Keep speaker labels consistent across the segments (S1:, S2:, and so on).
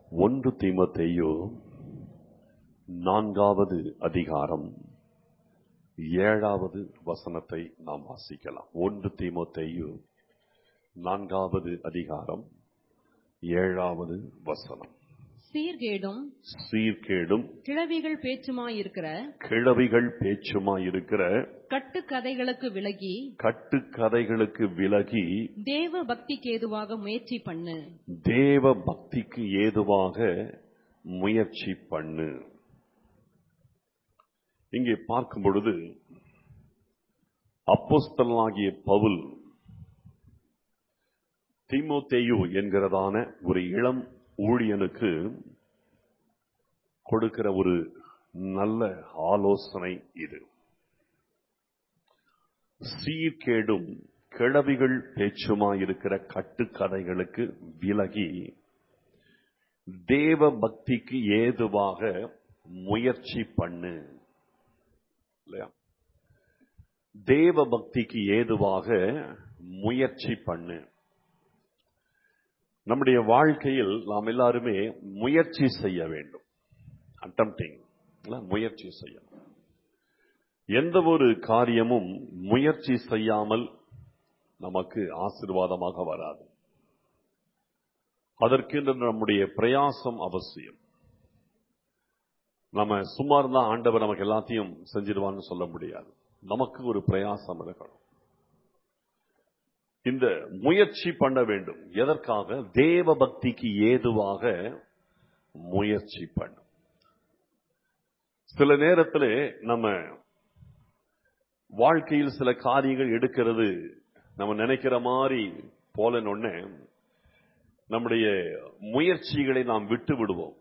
S1: ஒன்று தீமோத்தேயு நான்காவது அதிகாரம் ஏழாவது வசனத்தை நாம் வாசிக்கலாம் ஒன்று தீமோத்தேயு நான்காவது அதிகாரம் ஏழாவது வசனம்
S2: சீர்கேடும்
S1: சீர்கேடும்
S2: கிழவிகள் பேச்சுமாயிருக்கிற
S1: கிழவிகள் பேச்சுமாயிருக்கிற
S2: கட்டுக்கதைகளுக்கு விலகி
S1: கட்டுக்கதைகளுக்கு விலகி
S2: தேவ பக்திக்கு ஏதுவாக முயற்சி பண்ணு
S1: தேவ பக்திக்கு ஏதுவாக முயற்சி பண்ணு இங்கே பார்க்கும் பொழுது அப்போஸ்தலனாகிய பவுல் தீமோத்தேயு என்கிறதான ஒரு இளம் ஊழியனுக்கு கொடுக்கிற ஒரு நல்ல ஆலோசனை இது சீர்கேடும் கிழவிகள் பேச்சுமாயிருக்கிற கட்டுக்கதைகளுக்கு விலகி தேவ பக்திக்கு ஏதுவாக முயற்சி பண்ணு இல்லையா தேவ பக்திக்கு ஏதுவாக முயற்சி பண்ணு நம்முடைய வாழ்க்கையில் நாம் எல்லாருமே முயற்சி செய்ய வேண்டும் அட்டம்டிங் முயற்சி செய்யணும் எந்த ஒரு காரியமும் முயற்சி செய்யாமல் நமக்கு ஆசிர்வாதமாக வராது அதற்கென்று நம்முடைய பிரயாசம் அவசியம் நம்ம சும்மா இருந்தா ஆண்டவர் நமக்கு எல்லாத்தையும் செஞ்சிருவான்னு சொல்ல முடியாது நமக்கு ஒரு பிரயாசம் இருக்கணும் இந்த முயற்சி பண்ண வேண்டும் எதற்காக தேவ பக்திக்கு ஏதுவாக முயற்சி பண்ண சில நேரத்தில் நம்ம வாழ்க்கையில் சில காரியங்கள் எடுக்கிறது நம்ம நினைக்கிற மாதிரி போலன்னு நம்முடைய முயற்சிகளை நாம் விட்டு விடுவோம்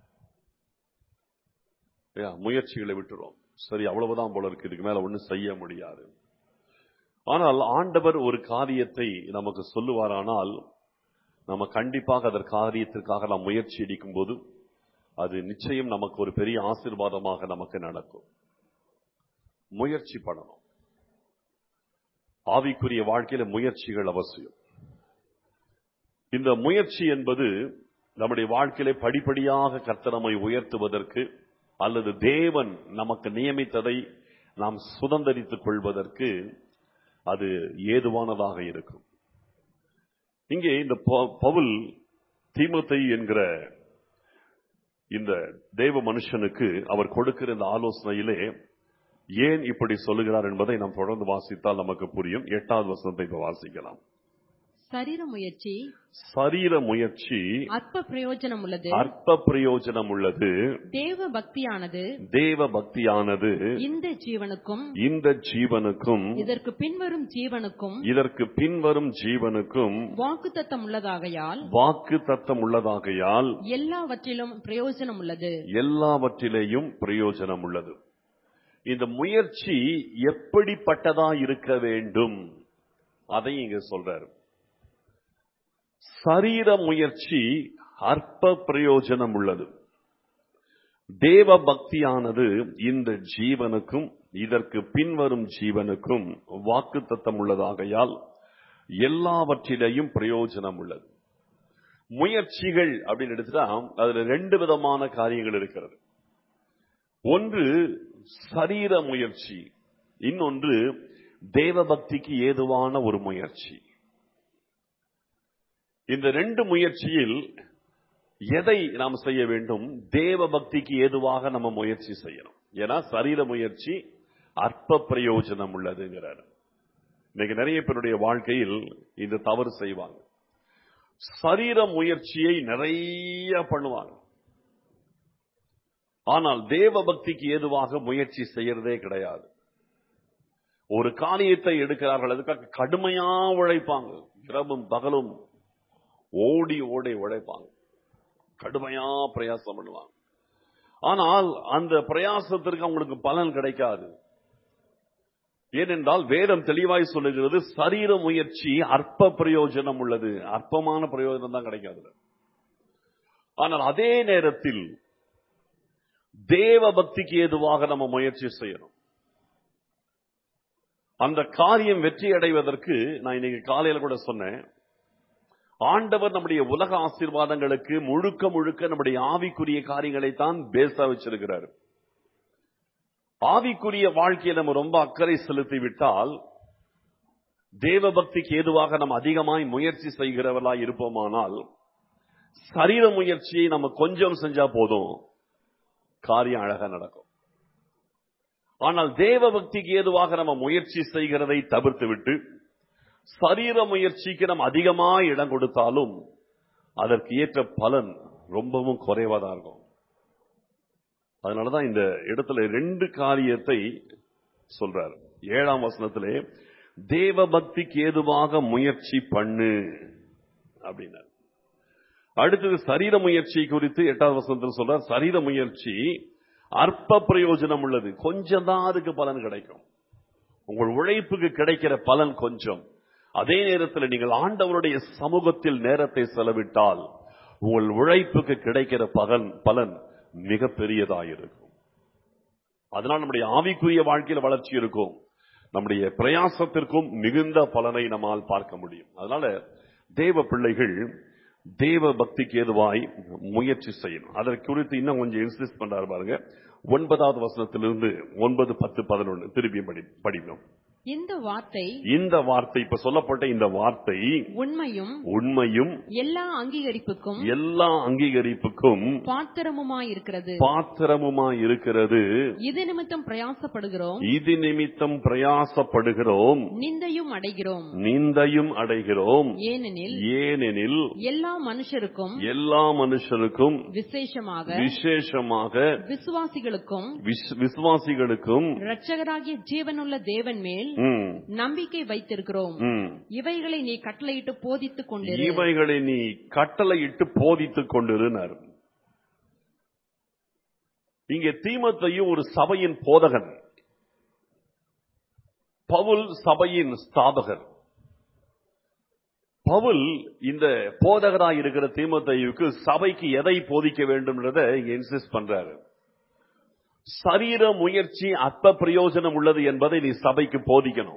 S1: முயற்சிகளை விட்டுருவோம் சரி அவ்வளவுதான் போல இருக்கு இதுக்கு மேல ஒன்றும் செய்ய முடியாது ஆனால் ஆண்டவர் ஒரு காரியத்தை நமக்கு சொல்லுவாரானால் நம்ம கண்டிப்பாக அதற்கு காரியத்திற்காக நாம் முயற்சி எடுக்கும் போது அது நிச்சயம் நமக்கு ஒரு பெரிய ஆசிர்வாதமாக நமக்கு நடக்கும் முயற்சி பண்ணணும் ஆவிக்குரிய வாழ்க்கையில முயற்சிகள் அவசியம் இந்த முயற்சி என்பது நம்முடைய வாழ்க்கையில படிப்படியாக கர்த்தனமை உயர்த்துவதற்கு அல்லது தேவன் நமக்கு நியமித்ததை நாம் சுதந்திரித்துக் கொள்வதற்கு அது ஏதுவானதாக இருக்கும் இங்கே இந்த பவுல் தீமத்தை என்கிற இந்த தேவ மனுஷனுக்கு அவர் கொடுக்கிற இந்த ஆலோசனையிலே ஏன் இப்படி சொல்லுகிறார் என்பதை நாம் தொடர்ந்து வாசித்தால் நமக்கு புரியும் எட்டாவது வசனத்தை இப்ப வாசிக்கலாம்
S2: சரீர முயற்சி
S1: சரீர முயற்சி
S2: அற்ப பிரயோஜனம் உள்ளது
S1: அற்ப பிரயோஜனம் உள்ளது
S2: தேவ பக்தியானது
S1: தேவ பக்தியானது
S2: இந்த ஜீவனுக்கும்
S1: இந்த ஜீவனுக்கும்
S2: இதற்கு பின்வரும் ஜீவனுக்கும்
S1: இதற்கு பின்வரும் ஜீவனுக்கும்
S2: வாக்குத்தத்தம் உள்ளதாகையால்
S1: வாக்கு தத்தம் உள்ளதாகையால்
S2: எல்லாவற்றிலும் பிரயோஜனம் உள்ளது
S1: எல்லாவற்றிலேயும் பிரயோஜனம் உள்ளது இந்த முயற்சி எப்படிப்பட்டதா இருக்க வேண்டும் அதை இங்க சொல்றாரு சரீர முயற்சி அற்ப பிரயோஜனம் உள்ளது தேவ பக்தியானது இந்த ஜீவனுக்கும் இதற்கு பின்வரும் ஜீவனுக்கும் வாக்கு தத்தம் உள்ளதாகையால் எல்லாவற்றிலேயும் பிரயோஜனம் உள்ளது முயற்சிகள் அப்படின்னு எடுத்துட்டா அதுல ரெண்டு விதமான காரியங்கள் இருக்கிறது ஒன்று சரீர முயற்சி இன்னொன்று தேவ பக்திக்கு ஏதுவான ஒரு முயற்சி இந்த ரெண்டு முயற்சியில் எதை நாம் செய்ய வேண்டும் தேவ பக்திக்கு ஏதுவாக நம்ம முயற்சி செய்யணும் ஏன்னா சரீர முயற்சி அற்ப பிரயோஜனம் உள்ளதுங்கிறார் இன்னைக்கு நிறைய பேருடைய வாழ்க்கையில் இந்த தவறு செய்வாங்க சரீர முயற்சியை நிறைய பண்ணுவாங்க ஆனால் தேவ பக்திக்கு ஏதுவாக முயற்சி செய்யறதே கிடையாது ஒரு காரியத்தை எடுக்கிறார்கள் அதுக்காக கடுமையா உழைப்பாங்க இரவும் பகலும் ஓடி ஓடி உழைப்பாங்க கடுமையா பிரயாசம் பண்ணுவாங்க ஆனால் அந்த பிரயாசத்திற்கு அவங்களுக்கு பலன் கிடைக்காது ஏனென்றால் வேதம் தெளிவாய் சொல்லுகிறது சரீர முயற்சி அற்ப பிரயோஜனம் உள்ளது அற்பமான பிரயோஜனம் தான் கிடைக்காது ஆனால் அதே நேரத்தில் தேவ பக்திக்கு ஏதுவாக நம்ம முயற்சி செய்யணும் அந்த காரியம் வெற்றி அடைவதற்கு நான் இன்னைக்கு காலையில கூட சொன்னேன் ஆண்டவர் நம்முடைய உலக ஆசீர்வாதங்களுக்கு முழுக்க முழுக்க நம்முடைய ஆவிக்குரிய காரியங்களை தான் பேசா வச்சிருக்கிறார் ஆவிக்குரிய வாழ்க்கையை நம்ம ரொம்ப அக்கறை செலுத்தி விட்டால் தேவ பக்திக்கு ஏதுவாக நம்ம அதிகமாய் முயற்சி செய்கிறவர்களாய் இருப்போமானால் சரீர முயற்சியை நம்ம கொஞ்சம் செஞ்சா போதும் காரியம் அழகா நடக்கும் ஆனால் தேவ பக்திக்கு ஏதுவாக நம்ம முயற்சி செய்கிறதை தவிர்த்து விட்டு சரீர முயற்சிக்கு நம்ம அதிகமா இடம் கொடுத்தாலும் அதற்கு ஏற்ற பலன் ரொம்பவும் குறைவாதான் இருக்கும் அதனாலதான் இந்த இடத்துல ரெண்டு காரியத்தை சொல்றாரு ஏழாம் வசனத்திலே தேவ பக்திக்கு ஏதுவாக முயற்சி பண்ணு அப்படின்னார் அடுத்தது சரீர முயற்சி குறித்து எட்டாவது வசனத்தில் சொல்றார் சரீர முயற்சி அற்ப பிரயோஜனம் உள்ளது கொஞ்சம் தான் அதுக்கு பலன் கிடைக்கும் உங்கள் உழைப்புக்கு கிடைக்கிற பலன் கொஞ்சம் அதே நேரத்தில் நீங்கள் ஆண்டவருடைய சமூகத்தில் நேரத்தை செலவிட்டால் உங்கள் உழைப்புக்கு கிடைக்கிற பலன் பலன் மிக பெரியதாயிருக்கும் அதனால் நம்முடைய ஆவிக்குரிய வாழ்க்கையில் வளர்ச்சி இருக்கும் நம்முடைய பிரயாசத்திற்கும் மிகுந்த பலனை நம்மால் பார்க்க முடியும் அதனால தேவ பிள்ளைகள் தேவ பக்திக்கு ஏதுவாய் முயற்சி செய்யணும் அதற்கு குறித்து இன்னும் கொஞ்சம் இன்சிஸ்ட் பண்றாரு பாருங்க ஒன்பதாவது வசனத்திலிருந்து ஒன்பது பத்து பதினொன்று திருப்பி படி படிக்கணும்
S2: இந்த வார்த்தை
S1: இந்த வார்த்தை இப்ப சொல்லப்பட்ட இந்த வார்த்தை
S2: உண்மையும்
S1: உண்மையும்
S2: எல்லா அங்கீகரிப்புக்கும்
S1: எல்லா அங்கீகரிப்புக்கும்
S2: பாத்திரமுமாயிருக்கிறது
S1: பாத்திரமுமாய் இருக்கிறது
S2: இது நிமித்தம் பிரயாசப்படுகிறோம்
S1: இது நிமித்தம் பிரயாசப்படுகிறோம்
S2: நிந்தையும் அடைகிறோம்
S1: நிந்தையும் அடைகிறோம்
S2: ஏனெனில்
S1: ஏனெனில்
S2: எல்லா மனுஷருக்கும்
S1: எல்லா மனுஷருக்கும்
S2: விசேஷமாக
S1: விசேஷமாக
S2: விசுவாசிகளுக்கும்
S1: விஸ்- விசுவாசிகளுக்கும்
S2: இரட்சகராகிய ஜீவனுள்ள தேவன் மேல்
S1: ம்,
S2: நம்பிக்கை வைத்திருக்கிறோம்
S1: ம்,
S2: இவைகளை நீ கட்டளையிட்டு போதித்துக் கொண்டிரு
S1: இவைகளை நீ கட்டளையிட்டு போதித்துக் கொண்டிருந்தார் இங்கே தீமத்தையும் ஒரு சபையின் போதகன் பவுல் சபையின் ஸ்தாபகர் பவுல் இந்த போதகராய் இருக்கிற தீமத்தையுக்கு சபைக்கு எதை போதிக்க வேண்டும்ன்றத இன்சிஸ்ட் பண்றாரு சரீர முயற்சி அற்ப பிரயோஜனம் உள்ளது என்பதை நீ சபைக்கு போதிக்கணும்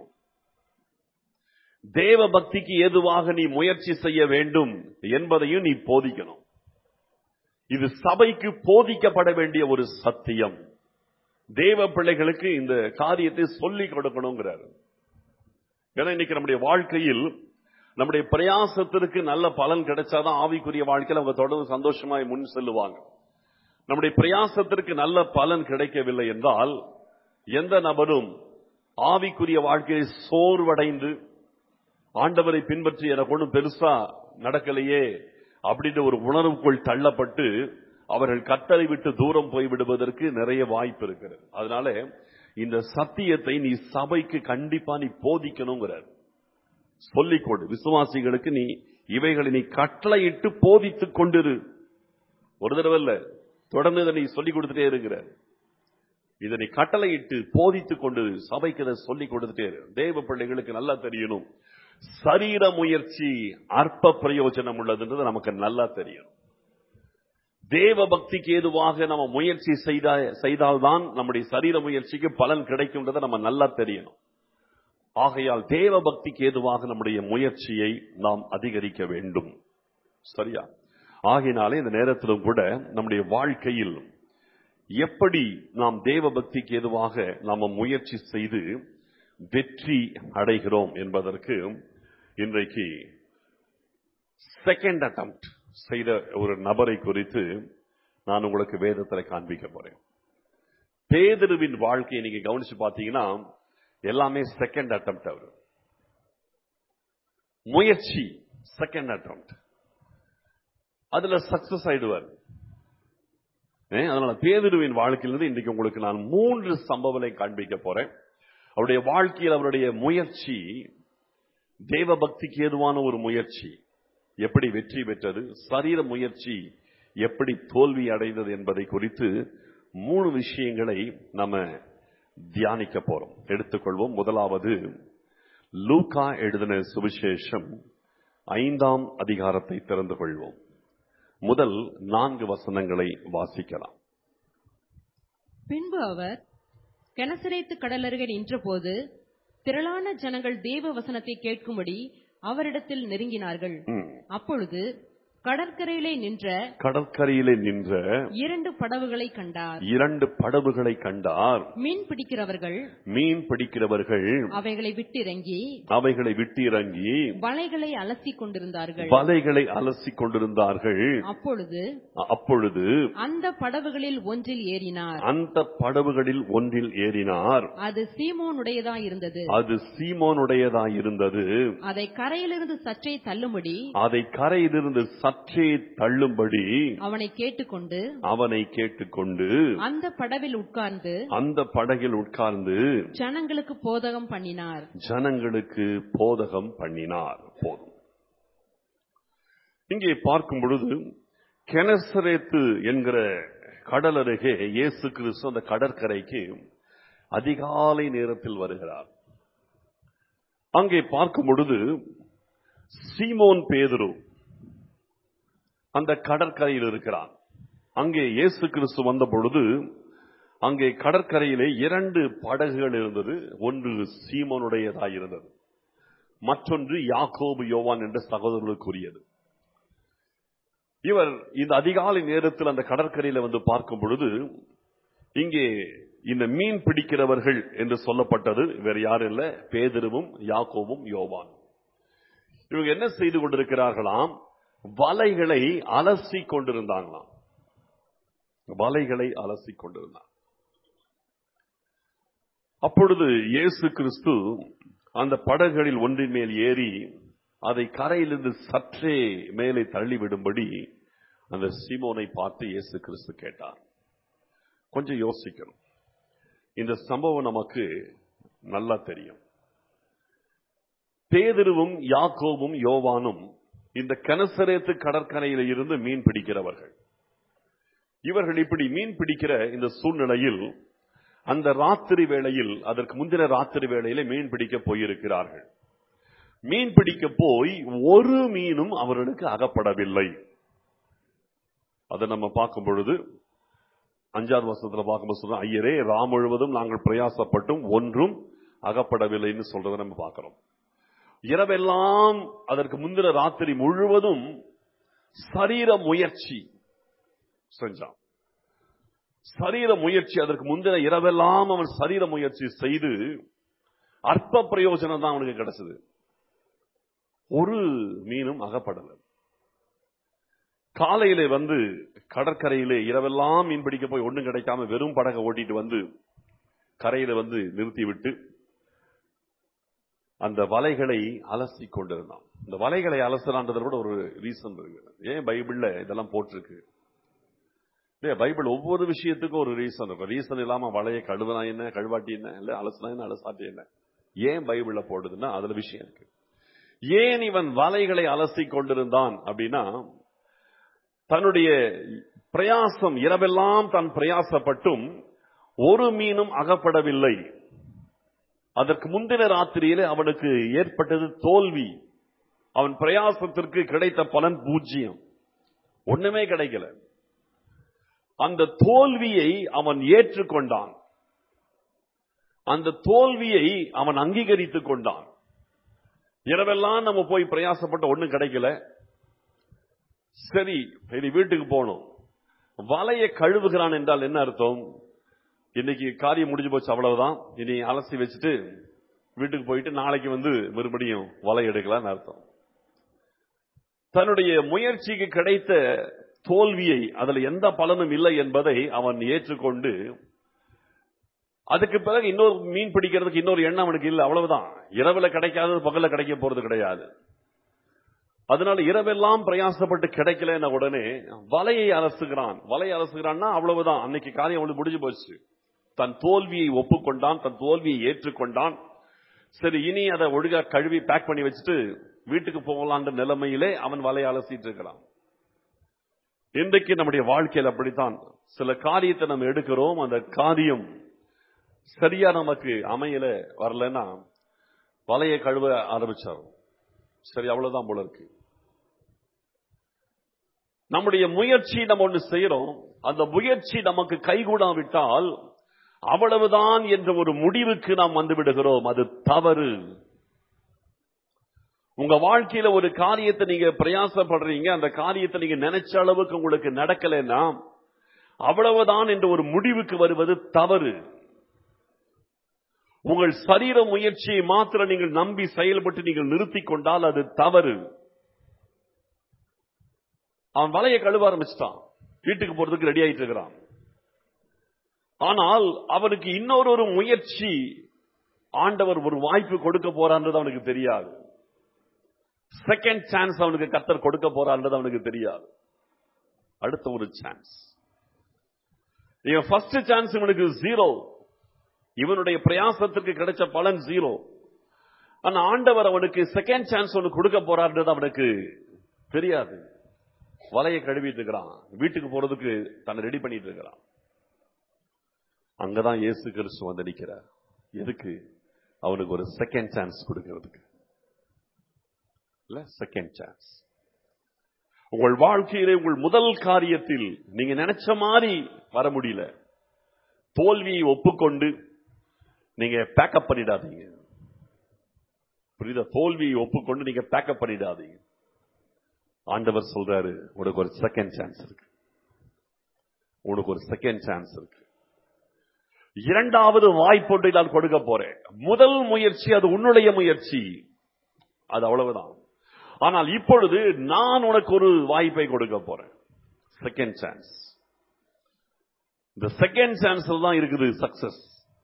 S1: தேவ பக்திக்கு ஏதுவாக நீ முயற்சி செய்ய வேண்டும் என்பதையும் நீ போதிக்கணும் இது சபைக்கு போதிக்கப்பட வேண்டிய ஒரு சத்தியம் தேவ பிள்ளைகளுக்கு இந்த காரியத்தை சொல்லிக் கொடுக்கணுங்கிறார் ஏன்னா இன்னைக்கு நம்முடைய வாழ்க்கையில் நம்முடைய பிரயாசத்திற்கு நல்ல பலன் கிடைச்சாதான் ஆவிக்குரிய வாழ்க்கையில் அவங்க தொடர்ந்து சந்தோஷமாய் முன் செல்லுவாங்க நம்முடைய பிரயாசத்திற்கு நல்ல பலன் கிடைக்கவில்லை என்றால் எந்த நபரும் ஆவிக்குரிய வாழ்க்கையை சோர்வடைந்து ஆண்டவரை பின்பற்றி எனக்கு ஒன்றும் பெருசா நடக்கலையே அப்படின்ற ஒரு உணர்வுக்குள் தள்ளப்பட்டு அவர்கள் கத்தரை விட்டு தூரம் போய் விடுவதற்கு நிறைய வாய்ப்பு இருக்கிறது அதனால இந்த சத்தியத்தை நீ சபைக்கு கண்டிப்பா நீ போதிக்கணுங்கிறார் சொல்லிக்கொடு விசுவாசிகளுக்கு நீ இவைகளை நீ கட்டளையிட்டு போதித்துக் கொண்டிரு ஒரு தடவை இல்ல தொடர்ந்து இதை நீ சொல்லிக் கொடுத்துட்டே இருக்கிற இதை நீ கட்டளையிட்டு போதித்துக் கொண்டு சபைக்கு இதை சொல்லிக் கொடுத்துட்டே இரு தேவ பிள்ளைகளுக்கு நல்லா தெரியணும் சரீர முயற்சி அற்ப பிரயோஜனம் உள்ளதுன்றது நமக்கு நல்லா தெரியும் தேவ பக்திக்கு ஏதுவாக நம்ம முயற்சி செய்தா செய்தால்தான் நம்முடைய சரீர முயற்சிக்கு பலன் கிடைக்கும்ன்றதை நம்ம நல்லா தெரியணும் ஆகையால் தேவ பக்திக்கு ஏதுவாக நம்முடைய முயற்சியை நாம் அதிகரிக்க வேண்டும் சரியா ஆகையினாலே இந்த நேரத்திலும் கூட நம்முடைய வாழ்க்கையில் எப்படி நாம் தேவ பக்திக்கு ஏதுவாக நாம முயற்சி செய்து வெற்றி அடைகிறோம் என்பதற்கு இன்றைக்கு செகண்ட் அட்டம்ப்ட் செய்த ஒரு நபரை குறித்து நான் உங்களுக்கு வேதத்தில் காண்பிக்க போறேன் பேதருவின் வாழ்க்கையை நீங்க கவனிச்சு பார்த்தீங்கன்னா எல்லாமே செகண்ட் அட்டம்ப்ட் அவர் முயற்சி செகண்ட் அட்டம்ப்ட் அதுல சக்சஸ் ஆயிடுவார் ஏ, அதனால பேதுருவின் வாழ்க்கையிலிருந்து இன்றைக்கு உங்களுக்கு நான் மூன்று சம்பவங்களை காண்பிக்க போறேன் அவருடைய வாழ்க்கையில் அவருடைய முயற்சி தேவ பக்திக்கு ஏதுவான ஒரு முயற்சி எப்படி வெற்றி பெற்றது சரீர முயற்சி எப்படி தோல்வி அடைந்தது என்பதை குறித்து மூணு விஷயங்களை நம்ம தியானிக்க போறோம் எடுத்துக்கொள்வோம் முதலாவது லூகா எழுதின சுவிசேஷம் ஐந்தாம் அதிகாரத்தை திறந்து கொள்வோம் முதல் நான்கு வசனங்களை வாசிக்கலாம்
S2: பின்பு அவர் கெனசரேத்து கடலருகே நின்றபோது திரளான ஜனங்கள் தேவ வசனத்தை கேட்கும்படி அவரிடத்தில் நெருங்கினார்கள்
S1: ம்.
S2: அப்பொழுது கடற்கரையிலே நின்ற
S1: கடற்கரையிலே நின்ற
S2: இரண்டு படவுகளை கண்டார்
S1: இரண்டு படகுகளை கண்டார்
S2: மீன் பிடிக்கிறவர்கள்
S1: மீன் பிடிக்கிறவர்கள்
S2: அவைகளை விட்டிறங்கி
S1: அவைகளை விட்டு இறங்கி
S2: வலைகளை அலசிக் கொண்டிருந்தார்கள்
S1: வலைகளை அலசிக் கொண்டிருந்தார்கள்
S2: அப்பொழுது
S1: அப்பொழுது
S2: அந்த படவுகளில் ஒன்றில் ஏறினார்
S1: அந்த படகுகளில் ஒன்றில் ஏறினார்
S2: அது சீமோனுடையதாய் இருந்தது
S1: அது சீமோனுடையதாயிருந்தது
S2: அதை கரையிலிருந்து சற்றே தள்ளும்படி
S1: அதை கரையிலிருந்து சற்றே தள்ளும்படி
S2: அவனை கேட்டுக்கொண்டு
S1: அவனை கேட்டுக்கொண்டு
S2: அந்த படவில் உட்கார்ந்து
S1: அந்த படகில் உட்கார்ந்து
S2: ஜனங்களுக்கு போதகம் பண்ணினார்
S1: ஜனங்களுக்கு போதகம் பண்ணினார் போதும் இங்கே பார்க்கும் பொழுது கெனசரேத்து என்கிற கடல் அருகே இயேசு கிறிஸ்து அந்த கடற்கரைக்கு அதிகாலை நேரத்தில் வருகிறார் அங்கே பார்க்கும் பொழுது சீமோன் பேதுரு அந்த கடற்கரையில் இருக்கிறான் அங்கே இயேசு கிறிஸ்து வந்த பொழுது அங்கே கடற்கரையிலே இரண்டு படகுகள் இருந்தது ஒன்று சீமோனுடையதாய் இருந்தது மற்றொன்று யாக்கோபு யோவான் என்ற சகோதரர்களுக்குரியது இவர் இந்த அதிகாலை நேரத்தில் அந்த கடற்கரையில வந்து பார்க்கும் பொழுது இங்கே இந்த மீன் பிடிக்கிறவர்கள் என்று சொல்லப்பட்டது வேற யாரும் இல்ல பேதருவும் யாக்கோவும் யோவான் இவங்க என்ன செய்து கொண்டிருக்கிறார்களாம் வலைகளை அலசி கொண்டிருந்தாங்களாம் வலைகளை அலசி கொண்டிருந்தாங்க அப்பொழுது இயேசு கிறிஸ்து அந்த படகுகளில் ஒன்றின் மேல் ஏறி அதை கரையிலிருந்து சற்றே மேலே தள்ளிவிடும்படி அந்த சீமோனை பார்த்து இயேசு கிறிஸ்து கேட்டார் கொஞ்சம் யோசிக்கணும் இந்த சம்பவம் நமக்கு நல்லா தெரியும் பேதிருவும் யாக்கோவும் யோவானும் இந்த கனசரேத்து கடற்கரையில இருந்து மீன் பிடிக்கிறவர்கள் இவர்கள் இப்படி மீன் பிடிக்கிற இந்த சூழ்நிலையில் அந்த ராத்திரி வேளையில் அதற்கு முந்தின ராத்திரி வேளையில மீன் பிடிக்க போயிருக்கிறார்கள் மீன் பிடிக்க போய் ஒரு மீனும் அவர்களுக்கு அகப்படவில்லை அதை நம்ம பார்க்கும் பொழுது அஞ்சாவது வருஷத்துல பார்க்கும்போது சொல்றோம் ஐயரே ரா முழுவதும் நாங்கள் பிரயாசப்பட்டும் ஒன்றும் அகப்படவில்லைன்னு சொல்றதை நம்ம பார்க்கிறோம் இரவெல்லாம் அதற்கு முந்தின ராத்திரி முழுவதும் சரீர முயற்சி செஞ்சான் சரீர முயற்சி அதற்கு முந்தின இரவெல்லாம் அவன் சரீர முயற்சி செய்து அற்ப பிரயோஜனம் தான் அவனுக்கு கிடைச்சது ஒரு மீனும் அகப்படல காலையிலே வந்து கடற்கரையிலே இரவெல்லாம் மீன் பிடிக்க போய் ஒண்ணும் கிடைக்காம வெறும் படகை ஓட்டிட்டு வந்து கரையில வந்து நிறுத்தி விட்டு அந்த வலைகளை அலசி கொண்டிருந்தான் இந்த வலைகளை அலசுறான்றதை விட ஒரு ரீசன் இருக்கு ஏன் பைபிள்ல இதெல்லாம் போட்டிருக்கு இல்லையா பைபிள் ஒவ்வொரு விஷயத்துக்கும் ஒரு ரீசன் இருக்கும் ரீசன் இல்லாம வலையை கழுவுனா என்ன கழுவாட்டி என்ன இல்ல அலசுனா என்ன அலசாட்டி என்ன ஏன் பைபிள்ல போடுதுன்னா அதுல விஷயம் இருக்கு ஏன் இவன் வலைகளை அலசி கொண்டிருந்தான் அப்படின்னா தன்னுடைய பிரயாசம் இரவெல்லாம் தான் பிரயாசப்பட்டும் ஒரு மீனும் அகப்படவில்லை அதற்கு முந்தின ராத்திரியிலே அவனுக்கு ஏற்பட்டது தோல்வி அவன் பிரயாசத்திற்கு கிடைத்த பலன் பூஜ்ஜியம் ஒண்ணுமே கிடைக்கல அந்த தோல்வியை அவன் ஏற்றுக்கொண்டான் அந்த தோல்வியை அவன் அங்கீகரித்துக் கொண்டான் இரவெல்லாம் நம்ம போய் பிரயாசப்பட்ட ஒண்ணும் கிடைக்கல சரி இனி வீட்டுக்கு போகணும் வலையை கழுவுகிறான் என்றால் என்ன அர்த்தம் இன்னைக்கு காரியம் முடிஞ்சு போச்சு அவ்வளவுதான் இனி அலசி வச்சுட்டு வீட்டுக்கு போயிட்டு நாளைக்கு வந்து மறுபடியும் வலை எடுக்கலாம்னு அர்த்தம் தன்னுடைய முயற்சிக்கு கிடைத்த தோல்வியை அதுல எந்த பலனும் இல்லை என்பதை அவன் ஏற்றுக்கொண்டு அதுக்கு பிறகு இன்னொரு மீன் பிடிக்கிறதுக்கு இன்னொரு எண்ணம் அவனுக்கு இல்லை அவ்வளவுதான் இரவுல கிடைக்காதது பகல்ல கிடைக்க போறது கிடையாது அதனால இரவெல்லாம் பிரயாசப்பட்டு கிடைக்கலன்ன உடனே வலையை அலசுகிறான் வலையை அலசுகிறான்னா அவ்வளவுதான் அன்னைக்கு காரியம் அவனுக்கு முடிஞ்சு போச்சு தன் தோல்வியை ஒப்புக்கொண்டான் தன் தோல்வியை ஏற்றுக்கொண்டான் சரி இனி அதை ஒழுங்கா கழுவி பேக் பண்ணி வச்சுட்டு வீட்டுக்கு போகலான்ற நிலைமையிலே அவன் வலையை அலசிட்டு இருக்கிறான் இன்றைக்கு நம்முடைய வாழ்க்கையில் அப்படித்தான் சில காரியத்தை நம்ம எடுக்கிறோம் அந்த காரியம் சரியா நமக்கு அமையல வரலன்னா வலையை கழுவ ஆரம்பிச்சார் சரி அவ்வளவுதான் போல இருக்கு நம்முடைய முயற்சி நம்ம ஒன்று செய்யறோம் அந்த முயற்சி நமக்கு கைகூடாவிட்டால் அவ்வளவுதான் என்ற ஒரு முடிவுக்கு நாம் வந்து விடுகிறோம் அது தவறு உங்க வாழ்க்கையில ஒரு காரியத்தை நீங்க பிரயாசப்படுறீங்க அந்த காரியத்தை நீங்க நினைச்ச அளவுக்கு உங்களுக்கு நடக்கலைன்னா அவ்வளவுதான் என்ற ஒரு முடிவுக்கு வருவது தவறு உங்கள் சரீர முயற்சியை மாத்திரம் நீங்கள் நம்பி செயல்பட்டு நீங்கள் நிறுத்திக் கொண்டால் அது தவறு அவன் வலையை கழுவ ஆரம்பிச்சிட்டான் வீட்டுக்கு போறதுக்கு ரெடி ஆயிட்டு இருக்கிறான் ஆனால் அவனுக்கு இன்னொரு ஒரு முயற்சி ஆண்டவர் ஒரு வாய்ப்பு கொடுக்க போறான்றது அவனுக்கு தெரியாது செகண்ட் சான்ஸ் அவனுக்கு கத்தர் கொடுக்க போறான்றது அவனுக்கு தெரியாது அடுத்த ஒரு சான்ஸ் இவன் ஃபர்ஸ்ட் சான்ஸ் இவனுக்கு ஜீரோ இவனுடைய பிரயாசத்திற்கு கிடைச்ச பலன் ஜீரோ ஆனா ஆண்டவர் அவனுக்கு செகண்ட் சான்ஸ் ஒன்று கொடுக்க போறான்றது அவனுக்கு தெரியாது வலையை கழுவிட்டு இருக்கிறான் வீட்டுக்கு போறதுக்கு தன்னை ரெடி பண்ணிட்டு இருக்கிறான் அங்கதான் இயேசு கிறிஸ்து வந்து நிக்கிறார் எதுக்கு அவனுக்கு ஒரு செகண்ட் சான்ஸ் கொடுக்கிறதுக்கு இல்ல செகண்ட் சான்ஸ் உங்கள் வாழ்க்கையிலே உங்கள் முதல் காரியத்தில் நீங்க நினைச்ச மாதிரி வர முடியல தோல்வியை ஒப்புக்கொண்டு நீங்க பேக்கப் பண்ணிடாதீங்க புரியுதா தோல்வியை ஒப்புக்கொண்டு நீங்க பேக்கப் பண்ணிடாதீங்க ஆண்டவர் சொல்றாரு உனக்கு ஒரு செகண்ட் சான்ஸ் இருக்கு உனக்கு ஒரு செகண்ட் சான்ஸ் இருக்கு இரண்டாவது வாய்ப்பொன்றை நான் கொடுக்க போறேன் முதல் முயற்சி அது உன்னுடைய முயற்சி அது அவ்வளவுதான் ஆனால் இப்பொழுது நான் உனக்கு ஒரு வாய்ப்பை கொடுக்க போறேன் செகண்ட் சான்ஸ் இந்த செகண்ட் சான்ஸ்ல தான் இருக்குது சக்சஸ்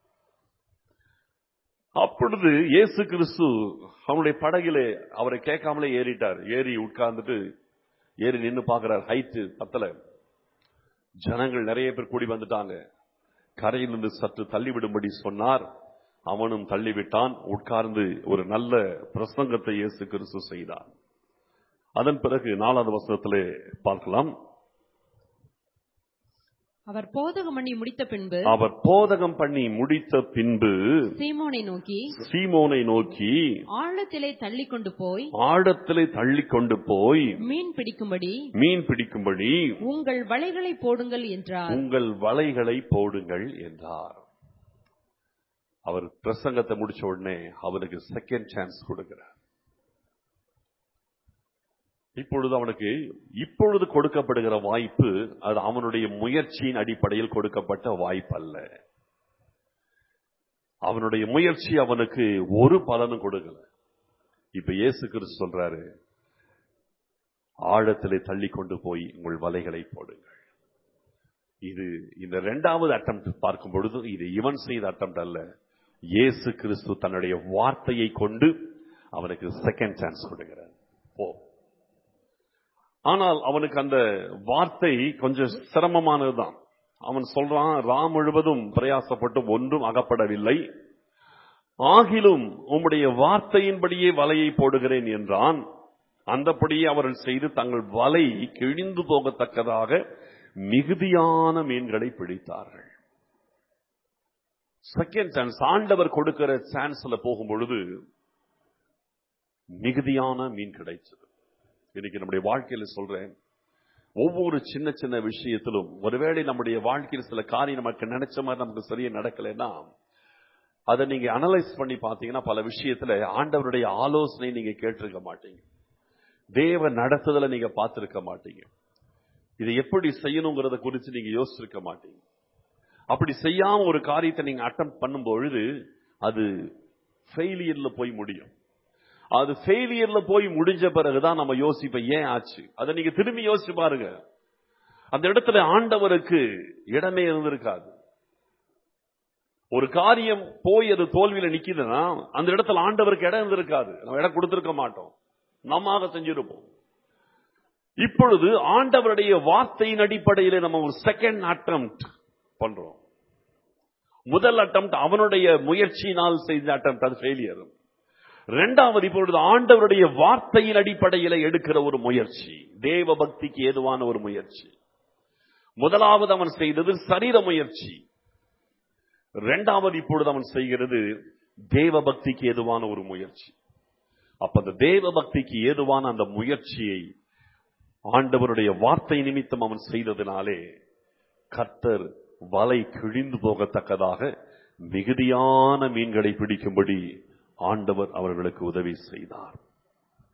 S1: அப்பொழுது இயேசு கிறிஸ்து அவனுடைய படகிலே அவரை கேட்காமலே ஏறிட்டார் ஏறி உட்கார்ந்துட்டு ஏறி நின்னு பார்க்கிறார் ஹைட்டு பத்தல ஜனங்கள் நிறைய பேர் கூடி வந்துட்டாங்க கரையிலிருந்து சற்று தள்ளிவிடும்படி சொன்னார் அவனும் தள்ளிவிட்டான் உட்கார்ந்து ஒரு நல்ல பிரசங்கத்தை இயேசு கிறிஸ்து செய்தார் அதன் பிறகு நாலாவது வசனத்திலே பார்க்கலாம்
S2: அவர் போதகம் பண்ணி முடித்த பின்பு
S1: அவர் போதகம் பண்ணி முடித்த பின்பு
S2: சீமோனை நோக்கி
S1: சீமோனை நோக்கி
S2: ஆழத்திலே தள்ளி கொண்டு போய்
S1: ஆழத்திலே தள்ளி கொண்டு போய்
S2: மீன் பிடிக்கும்படி
S1: மீன் பிடிக்கும்படி
S2: உங்கள் வலைகளை போடுங்கள் என்றார்
S1: உங்கள் வலைகளை போடுங்கள் என்றார் அவர் பிரசங்கத்தை முடிச்ச உடனே அவனுக்கு செகண்ட் சான்ஸ் கொடுக்கிறார் இப்பொழுது அவனுக்கு இப்பொழுது கொடுக்கப்படுகிற வாய்ப்பு அது அவனுடைய முயற்சியின் அடிப்படையில் கொடுக்கப்பட்ட வாய்ப்பு அல்ல அவனுடைய முயற்சி அவனுக்கு ஒரு பலனும் கொடுக்கல இப்ப இயேசு கிறிஸ்து சொல்றாரு ஆழத்திலே தள்ளி கொண்டு போய் உங்கள் வலைகளை போடுங்கள் இது இந்த இரண்டாவது அட்டம் பார்க்கும் பொழுது இது இவன் செய்த அட்டம் அல்ல இயேசு கிறிஸ்து தன்னுடைய வார்த்தையை கொண்டு அவனுக்கு செகண்ட் சான்ஸ் கொடுக்கிறார் போ ஆனால் அவனுக்கு அந்த வார்த்தை கொஞ்சம் சிரமமானதுதான் அவன் சொல்றான் ராம் முழுவதும் பிரயாசப்பட்டு ஒன்றும் அகப்படவில்லை ஆகிலும் உம்முடைய வார்த்தையின்படியே வலையை போடுகிறேன் என்றான் அந்தபடியே அவர்கள் செய்து தங்கள் வலை கிழிந்து போகத்தக்கதாக மிகுதியான மீன்களை பிடித்தார்கள் செகண்ட் சான்ஸ் ஆண்டவர் கொடுக்கிற சான்ஸ்ல போகும் பொழுது மிகுதியான மீன் கிடைச்சது இன்னைக்கு நம்முடைய வாழ்க்கையில சொல்றேன் ஒவ்வொரு சின்ன சின்ன விஷயத்திலும் ஒருவேளை நம்முடைய வாழ்க்கையில் சில காரியம் நமக்கு நினைச்ச மாதிரி நமக்கு சரியா நடக்கலைன்னா அதை நீங்க அனலைஸ் பண்ணி பார்த்தீங்கன்னா பல விஷயத்துல ஆண்டவருடைய ஆலோசனை நீங்க கேட்டிருக்க மாட்டீங்க தேவ நடத்துதலை நீங்க பார்த்திருக்க மாட்டீங்க இதை எப்படி செய்யணுங்கிறத குறித்து நீங்க யோசிச்சிருக்க மாட்டீங்க அப்படி செய்யாம ஒரு காரியத்தை நீங்க அட்டம் பண்ணும் பொழுது அது ஃபெயிலியர்ல போய் முடியும் அது ஃபெயிலியர்ல போய் முடிஞ்ச பிறகுதான் நம்ம யோசிப்போம் ஏன் ஆச்சு அதை நீங்க திரும்பி யோசிச்சு பாருங்க அந்த இடத்துல ஆண்டவருக்கு இடமே இருந்திருக்காது ஒரு காரியம் போய் அது தோல்வியில நிக்குதுன்னா அந்த இடத்துல ஆண்டவருக்கு இடம் இருந்திருக்காது நம்ம இடம் கொடுத்திருக்க மாட்டோம் நம்ம செஞ்சிருப்போம் இப்பொழுது ஆண்டவருடைய வார்த்தையின் அடிப்படையில நம்ம ஒரு செகண்ட் அட்டம் பண்றோம் முதல் அட்டம் அவனுடைய முயற்சியினால் செய்த அட்டம் அது ஃபெயிலியர் இரண்டாவது இப்பொழுது ஆண்டவருடைய வார்த்தையின் அடிப்படையில எடுக்கிற ஒரு முயற்சி தேவ பக்திக்கு ஏதுவான ஒரு முயற்சி முதலாவது அவன் செய்தது சரீர முயற்சி இரண்டாவது இப்பொழுது அவன் செய்கிறது தேவ பக்திக்கு ஏதுவான ஒரு முயற்சி அப்ப அந்த தேவ பக்திக்கு ஏதுவான அந்த முயற்சியை ஆண்டவருடைய வார்த்தை நிமித்தம் அவன் செய்ததினாலே கர்த்தர் வலை கிழிந்து போகத்தக்கதாக மிகுதியான மீன்களை பிடிக்கும்படி ஆண்டவர் அவர்களுக்கு உதவி செய்தார்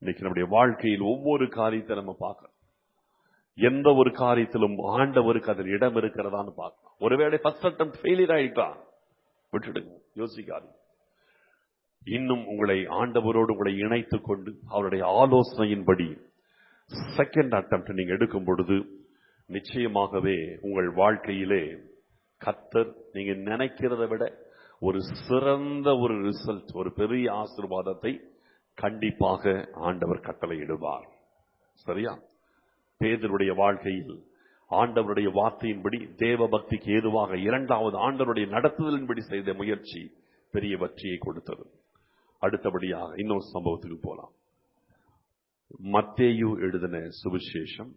S1: இன்னைக்கு நம்முடைய வாழ்க்கையில் ஒவ்வொரு காரியத்தை நம்ம பார்க்கணும் எந்த ஒரு காரியத்திலும் ஆண்டவருக்கு அதில் இடம் இருக்கிறதான்னு பார்க்கணும் ஒருவேளை ஃபர்ஸ்ட் அட்டம் ஃபெயிலியர் ஆயிட்டான் விட்டுடுங்க யோசிக்காது இன்னும் உங்களை ஆண்டவரோடு உங்களை இணைத்துக் கொண்டு அவருடைய ஆலோசனையின்படி செகண்ட் அட்டம் நீங்க எடுக்கும் பொழுது நிச்சயமாகவே உங்கள் வாழ்க்கையிலே கத்தர் நீங்க நினைக்கிறதை விட ஒரு சிறந்த ஒரு ரிசல்ட் ஒரு பெரிய ஆசீர்வாதத்தை கண்டிப்பாக ஆண்டவர் கட்டளையிடுவார் சரியா பேதருடைய வாழ்க்கையில் ஆண்டவருடைய வார்த்தையின்படி தேவ பக்திக்கு ஏதுவாக இரண்டாவது ஆண்டவருடைய நடத்துதலின்படி செய்த முயற்சி பெரிய வெற்றியை கொடுத்தது அடுத்தபடியாக இன்னொரு சம்பவத்துக்கு போலாம் மத்தேயு எழுதின சுவிசேஷம்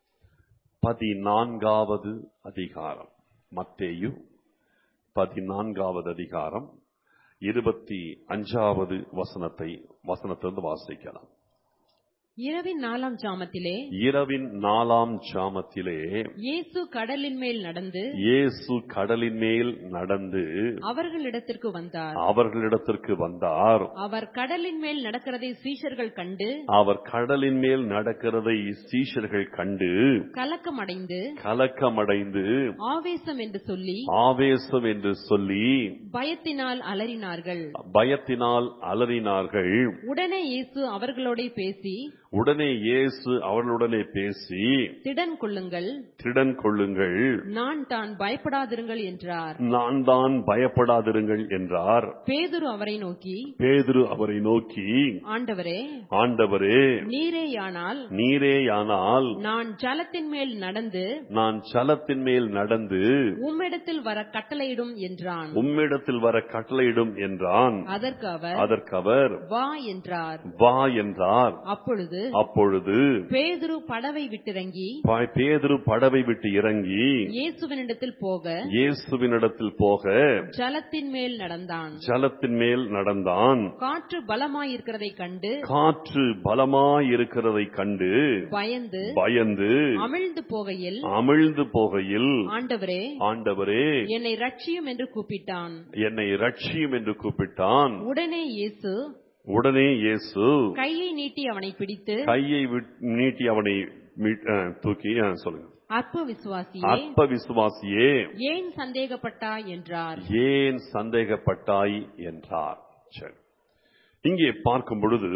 S1: பதினான்காவது அதிகாரம் மத்தேயு பதினான்காவது அதிகாரம் இருபத்தி அஞ்சாவது வசனத்தை வசனத்திலிருந்து வாசிக்கலாம்
S2: இரவின் நாலாம் ஜாமத்திலே
S1: இரவின் நாலாம் ஜாமத்திலே
S2: இயேசு கடலின் மேல் நடந்து
S1: இயேசு கடலின் மேல் நடந்து
S2: அவர்களிடத்திற்கு வந்தார்
S1: அவர்களிடத்திற்கு வந்தார்
S2: அவர் கடலின் மேல் நடக்கிறதை சீஷர்கள் கண்டு
S1: அவர் கடலின் மேல் நடக்கிறதை சீஷர்கள் கண்டு
S2: கலக்கம் அடைந்து
S1: கலக்கமடைந்து
S2: ஆவேசம் என்று சொல்லி
S1: ஆவேசம் என்று சொல்லி
S2: பயத்தினால் அலறினார்கள்
S1: பயத்தினால் அலறினார்கள்
S2: உடனே இயேசு அவர்களோட பேசி
S1: உடனே இயேசு அவர்களுடனே பேசி
S2: திடன் கொள்ளுங்கள்
S1: திடன் கொள்ளுங்கள்
S2: நான் தான் பயப்படாதிருங்கள் என்றார்
S1: நான் தான் பயப்படாதிருங்கள் என்றார்
S2: பேதுரு அவரை நோக்கி
S1: பேதுரு அவரை நோக்கி
S2: ஆண்டவரே
S1: ஆண்டவரே
S2: நீரேயானால்
S1: நீரேயானால்
S2: நான் ஜலத்தின் மேல் நடந்து
S1: நான் சலத்தின் மேல் நடந்து
S2: உம்மிடத்தில் வர கட்டளையிடும் என்றான்
S1: உம்மிடத்தில் வர கட்டளையிடும் என்றான்
S2: அதற்கு அவர்
S1: அதற்கு அவர்
S2: வா என்றார்
S1: வா என்றார்
S2: அப்பொழுது
S1: அப்பொழுது
S2: பேதுரு படவை விட்டிறங்கி
S1: ப- பேதுரு படவை விட்டு இறங்கி
S2: இயேசுவினிடத்தில் போக
S1: இயேசுவினிடத்தில் போக
S2: ஜலத்தின் மேல் நடந்தான்
S1: ஜலத்தின் மேல் நடந்தான்
S2: காற்று பலமாயிருக்கிறதை கண்டு
S1: காற்று பலமாயிருக்கிறதை கண்டு
S2: பயந்து
S1: பயந்து
S2: அமிழ்ந்து போகையில்
S1: அமிழ்ந்து போகையில்
S2: ஆண்டவரே
S1: ஆண்டவரே
S2: என்னை ரட்சியும் என்று கூப்பிட்டான்
S1: என்னை ரட்சியும் என்று கூப்பிட்டான்
S2: உடனே இயேசு
S1: உடனே இயேசு
S2: கையை நீட்டி அவனை பிடித்து
S1: கையை விட்- நீட்டி அவனை மீட்- அஹ், தூக்கி அஹ், சொல்லுங்க
S2: அற்ப விசுவாசியே
S1: அற்ப விசுவாசியே
S2: ஏன் சந்தேகப்பட்டாய் என்றார்
S1: ஏன் சந்தேகப்பட்டாய் என்றார் சரி இங்கே பார்க்கும் பொழுது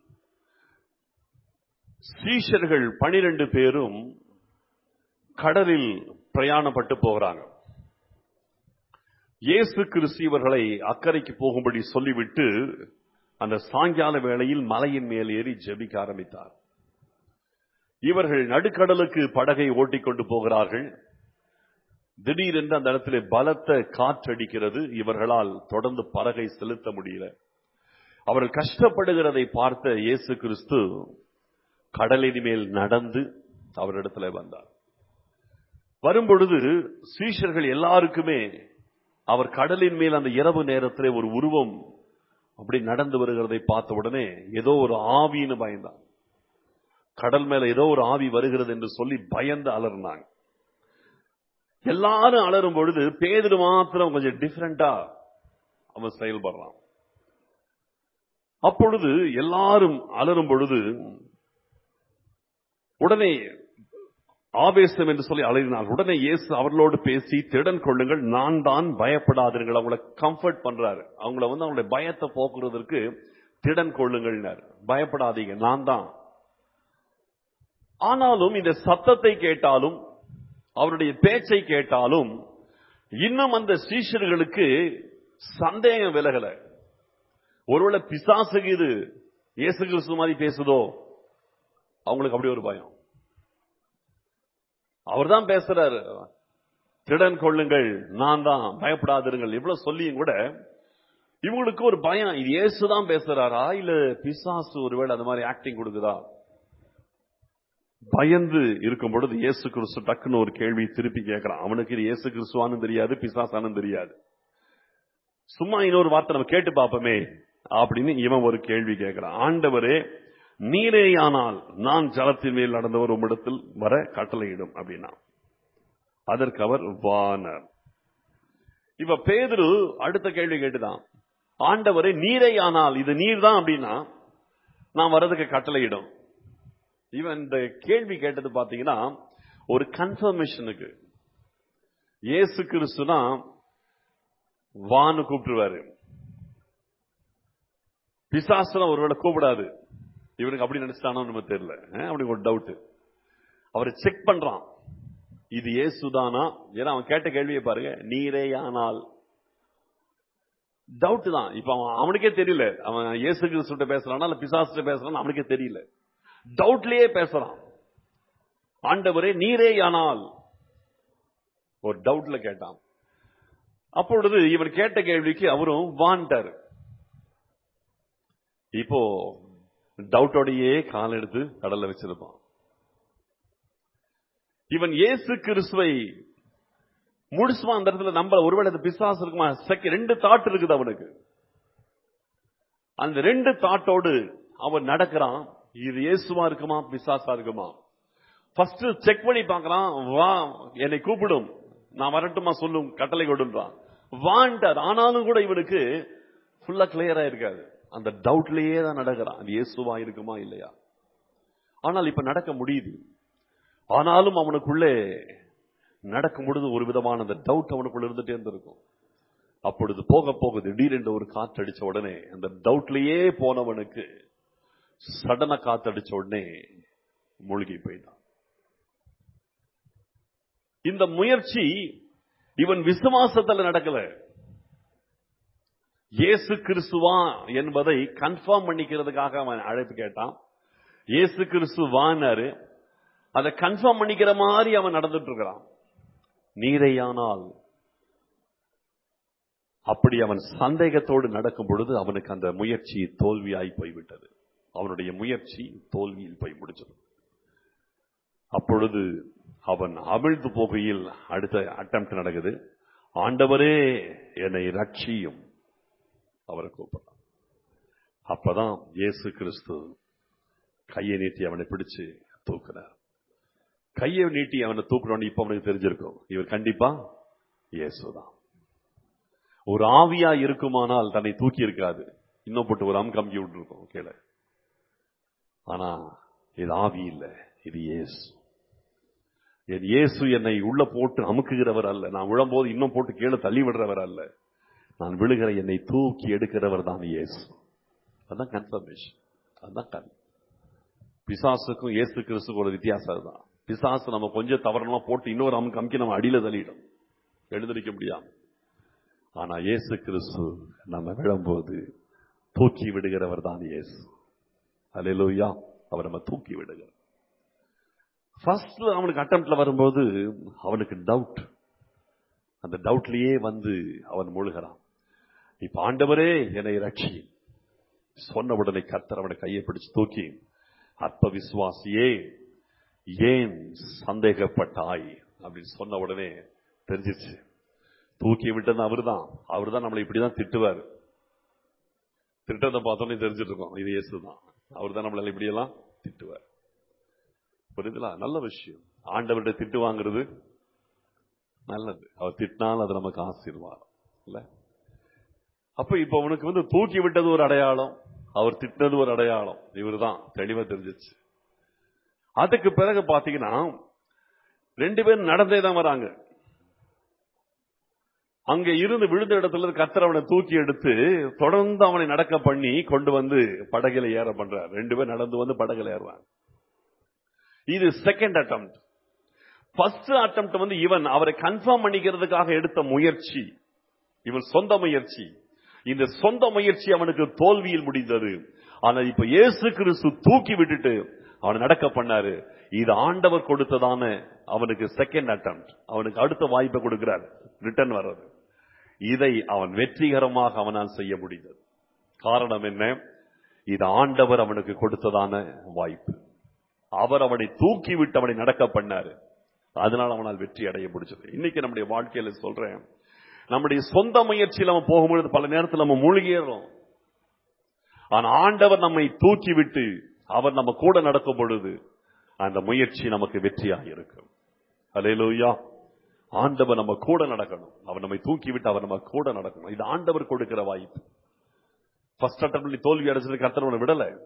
S1: சீஷர்கள் பனிரெண்டு பேரும் கடலில் பிரயாணப்பட்டு போகிறாங்க இயேசு கிறிஸ்து இவர்களை அக்கறைக்கு போகும்படி சொல்லிவிட்டு அந்த சாயங்கால வேளையில் மலையின் மேல் ஏறி ஜெபிக்க ஆரம்பித்தார் இவர்கள் நடுக்கடலுக்கு படகை ஓட்டிக்கொண்டு போகிறார்கள் திடீரென்று அந்த இடத்திலே பலத்த காற்றடிக்கிறது இவர்களால் தொடர்ந்து படகை செலுத்த முடியல அவர்கள் கஷ்டப்படுகிறதை பார்த்த இயேசு கிறிஸ்து கடலின் மேல் நடந்து அவரிடத்துல வந்தார் வரும்பொழுது சீஷர்கள் எல்லாருக்குமே அவர் கடலின் மேல் அந்த இரவு நேரத்திலே ஒரு உருவம் அப்படி நடந்து வருகிறதை பார்த்த உடனே ஏதோ ஒரு ஆவின்னு பயந்தான் கடல் மேல ஏதோ ஒரு ஆவி வருகிறது என்று சொல்லி பயந்து அலறினாங்க எல்லாரும் அலறும் பொழுது பேதுரு மாத்திரம் கொஞ்சம் டிஃபரெண்டா அவன் செயல்படுறான் அப்பொழுது எல்லாரும் அலறும் பொழுது உடனே ஆவேசம் என்று சொல்லி அலறினார் உடனே இயேசு அவர்களோடு பேசி திடன் கொள்ளுங்கள் நான் தான் பயப்படாதீர்கள் அவங்கள கம்ஃபர்ட் பண்றாரு அவங்கள வந்து அவங்களுடைய பயத்தை போக்குறதற்கு திடன் கொள்ளுங்கள்னார் பயப்படாதீங்க நான் தான் ஆனாலும் இந்த சத்தத்தை கேட்டாலும் அவருடைய பேச்சை கேட்டாலும் இன்னும் அந்த சீஷர்களுக்கு சந்தேகம் விலகல ஒருவேளை பிசாசுக்கு இது இயேசு கிறிஸ்து மாதிரி பேசுதோ அவங்களுக்கு அப்படி ஒரு பயம் அவர்தான் பேசுறாரு திடன் கொள்ளுங்கள் நான் தான் பயப்படாதிருங்கள் இவ்வளவு சொல்லியும் கூட இவங்களுக்கு ஒரு பயம் இது இயேசுதான் பேசுறாரா இல்ல பிசாசு ஒருவேளை அந்த மாதிரி ஆக்டிங் கொடுக்குதா பயந்து இருக்கும் பொழுது இயேசு கிறிஸ்து டக்குன்னு ஒரு கேள்வி திருப்பி கேட்கிறான் அவனுக்கு இது இயேசு கிறிஸ்துவானு தெரியாது பிசாசானு தெரியாது சும்மா இன்னொரு வார்த்தை நம்ம கேட்டு பார்ப்போமே அப்படின்னு இவன் ஒரு கேள்வி கேட்கிறான் ஆண்டவரே நீரேயானால் நான் ஜலத்தின் மேல் நடந்தவர் உம்மிடத்தில் வர கட்டளையிடும் அப்படின்னா அதற்கு அவர் வானர் இப்ப பேதுரு அடுத்த கேள்வி கேட்டுதான் ஆண்டவரே நீரேயானால் இது நீர் தான் அப்படின்னா நான் வர்றதுக்கு கட்டளையிடும் இவன் இந்த கேள்வி கேட்டது பாத்தீங்கன்னா ஒரு கன்ஃபர்மேஷனுக்கு இயேசு கிறிஸ்துனா வான்னு கூப்பிட்டுருவாரு பிசாசுனா ஒருவேளை கூப்பிடாது இவனுக்கு அப்படி நினைச்சிட்டானோ நம்ம தெரியல அஹ், அப்படி ஒரு டவுட் அவரை செக் பண்றான் இது இயேசுதானா ஏன்னா அவன் கேட்ட கேள்வியை பாருங்க நீரேயானால் டவுட் தான் இப்ப அவன் அவனுக்கே தெரியல அவன் இயேசு கிறிஸ்துட்ட பேசுறானா இல்ல பிசாசுட்ட பேசுறான்னு அவனுக்கே தெரியல டவுட்லயே பேசுறான் ஆண்டவரே நீரேயானால் ஒரு டவுட்ல கேட்டான் அப்பொழுது இவன் கேட்ட கேள்விக்கு அவரும் வாண்டாரு இப்போ டவுட்டோடையே கால் எடுத்து கடல்ல வச்சிருப்பான் இவன் இயேசு கிறிஸ்துவை முழுசுமா அந்த இடத்துல நம்ப ஒருவேளை அந்த பிசாசு இருக்குமா செக்க ரெண்டு தாட் இருக்குது அவனுக்கு அந்த ரெண்டு தாட்டோடு அவன் நடக்கிறான் இது இயேசுவா இருக்குமா பிசாசா இருக்குமா ஃபர்ஸ்ட் செக் பண்ணி பார்க்கறான் வா என்னை கூப்பிடும் நான் வரட்டுமா சொல்லும் கட்டளை கொடுன்றான் வாண்டார் ஆனாலும் கூட இவனுக்கு ஃபுல்லா கிளியரா இருக்காது அந்த டவுட்லயே தான் நடக்கிறான் அது இயேசுவா இருக்குமா இல்லையா ஆனால் இப்ப நடக்க முடியுது ஆனாலும் அவனுக்குள்ளே நடக்கும் பொழுது ஒரு விதமான அந்த டவுட் அவனுக்குள்ள இருந்துட்டே இருந்திருக்கும் அப்பொழுது போக போக திடீரென்று ஒரு காற்றடிச்ச உடனே அந்த டவுட்லயே போனவனுக்கு சடன காத்தடிச்ச உடனே மூழ்கி போயிட்டான் இந்த முயற்சி இவன் விசுவாசத்துல நடக்கல இயேசு கிறிஸ்துவா என்பதை கன்ஃபார்ம் பண்ணிக்கிறதுக்காக அவன் அழைப்பு கேட்டான் இயேசு கிறிஸ்துவான்னாரு அதை கன்ஃபார்ம் பண்ணிக்கிற மாதிரி அவன் நடந்துட்டு இருக்கிறான் நீரையானால் அப்படி அவன் சந்தேகத்தோடு நடக்கும் பொழுது அவனுக்கு அந்த முயற்சி தோல்வியாய் போய்விட்டது அவனுடைய முயற்சி தோல்வியில் போய் முடிச்சது அப்பொழுது அவன் அமிழ்ந்து போகையில் அடுத்த அட்டம் நடக்குது ஆண்டவரே என்னை ரட்சியும் அவரை கூப்பிடுறான் அப்பதான் இயேசு கிறிஸ்து கையை நீட்டி அவனை பிடிச்சு தூக்குறார் கையை நீட்டி அவனை தூக்கணும்னு இப்ப அவனுக்கு தெரிஞ்சிருக்கும் இவர் கண்டிப்பா இயேசுதான் ஒரு ஆவியா இருக்குமானால் தன்னை தூக்கி இருக்காது இன்னும் போட்டு ஒரு அம் கம்பி விட்டுருக்கும் கீழே ஆனா இது ஆவி இல்ல இது இயேசு என் இயேசு என்னை உள்ள போட்டு அமுக்குகிறவர் அல்ல நான் விழும்போது இன்னும் போட்டு கீழே தள்ளி விடுறவர் அல்ல நான் விழுகிற என்னை தூக்கி எடுக்கிறவர் தான் இயேசு அதான் கன்ஃபர்மேஷன் அதான் கண் பிசாசுக்கும் இயேசு கிறிஸ்துக்கும் ஒரு வித்தியாசம் தான் பிசாசு நம்ம கொஞ்சம் தவறணுமா போட்டு இன்னொரு அமுக்கு அமுக்கி நம்ம அடியில தள்ளிடும் எழுந்திருக்க முடியாம ஆனா இயேசு கிறிஸ்து நம்ம விழும்போது தூக்கி விடுகிறவர் தான் இயேசு அல்லேலூயா அவர் நம்ம தூக்கி விடுகிறார் ஃபர்ஸ்ட் அவனுக்கு அட்டம்ப்ட்ல வரும்போது அவனுக்கு டவுட் அந்த டவுட்லயே வந்து அவன் முழுகிறான் இப்ப ஆண்டவரே என்னை ரட்சி சொன்ன உடனே கர்த்தர் அவனை கையை பிடிச்சு தூக்கி அற்ப விசுவாசியே ஏன் சந்தேகப்பட்டாய் அப்படின்னு சொன்ன உடனே தெரிஞ்சிச்சு தூக்கி விட்டது அவர்தான் அவர்தான் நம்மளை இப்படிதான் திட்டுவார் திட்டத்தை பார்த்தோன்னே தெரிஞ்சிட்டு இருக்கோம் இது இயேசு தான் அவர் தான் நம்மளை இப்படியெல்லாம் திட்டுவார் புரியுதுங்களா நல்ல விஷயம் ஆண்டவர்கிட்ட திட்டு வாங்குறது நல்லது அவர் திட்டினால் அது நமக்கு ஆசீர்வாதம் இல்ல அப்ப இப்ப உனக்கு வந்து தூக்கி விட்டது ஒரு அடையாளம் அவர் திட்டினது ஒரு அடையாளம் இவர்தான் தெளிவா தெரிஞ்சிச்சு அதுக்கு பிறகு பாத்தீங்கன்னா ரெண்டு பேரும் நடந்தே தான் வராங்க அங்க இருந்து விழுந்த இடத்துல இருந்து கர்த்தர் அவனை தூக்கி எடுத்து தொடர்ந்து அவனை நடக்க பண்ணி கொண்டு வந்து படகுல ஏற பண்றார் ரெண்டு பேர் நடந்து வந்து படகுல ஏறுவாங்க இது செகண்ட் அட்டம் ஃபர்ஸ்ட் அட்டம் வந்து இவன் அவரை கன்ஃபார்ம் பண்ணிக்கிறதுக்காக எடுத்த முயற்சி இவன் சொந்த முயற்சி இந்த சொந்த முயற்சி அவனுக்கு தோல்வியில் முடிந்தது ஆனா இப்ப இயேசு கிறிஸ்து தூக்கி விட்டுட்டு அவன் நடக்க பண்ணாரு இது ஆண்டவர் கொடுத்ததான அவனுக்கு செகண்ட் அட்டம் அவனுக்கு அடுத்த வாய்ப்பை கொடுக்கிறார் ரிட்டர்ன் வர்றது இதை அவன் வெற்றிகரமாக அவனால் செய்ய முடிந்தது காரணம் என்ன இது ஆண்டவர் அவனுக்கு கொடுத்ததான வாய்ப்பு அவர் அவனை தூக்கி விட்டு அவனை நடக்க பண்ணாரு அதனால அவனால் வெற்றி அடைய முடிச்சது இன்னைக்கு நம்முடைய வாழ்க்கையில சொல்றேன் நம்முடைய சொந்த முயற்சியில் நம்ம போகும்பொழுது பல நேரத்தில் நம்ம மூழ்கிடுறோம் ஆனா ஆண்டவர் நம்மை தூக்கி விட்டு அவர் நம்ம கூட நடக்கும் பொழுது அந்த முயற்சி நமக்கு வெற்றியாக இருக்கும் அலையலூயா ஆண்டவர் நம்ம கூட நடக்கணும் அவர் நம்மை தூக்கி விட்டு அவர் நம்ம கூட நடக்கணும் இது ஆண்டவர் கொடுக்கிற வாய்ப்பு ஃபர்ஸ்ட் அட்டம் தோல்வி அடைச்சது கர்த்தர் உன்னை விடல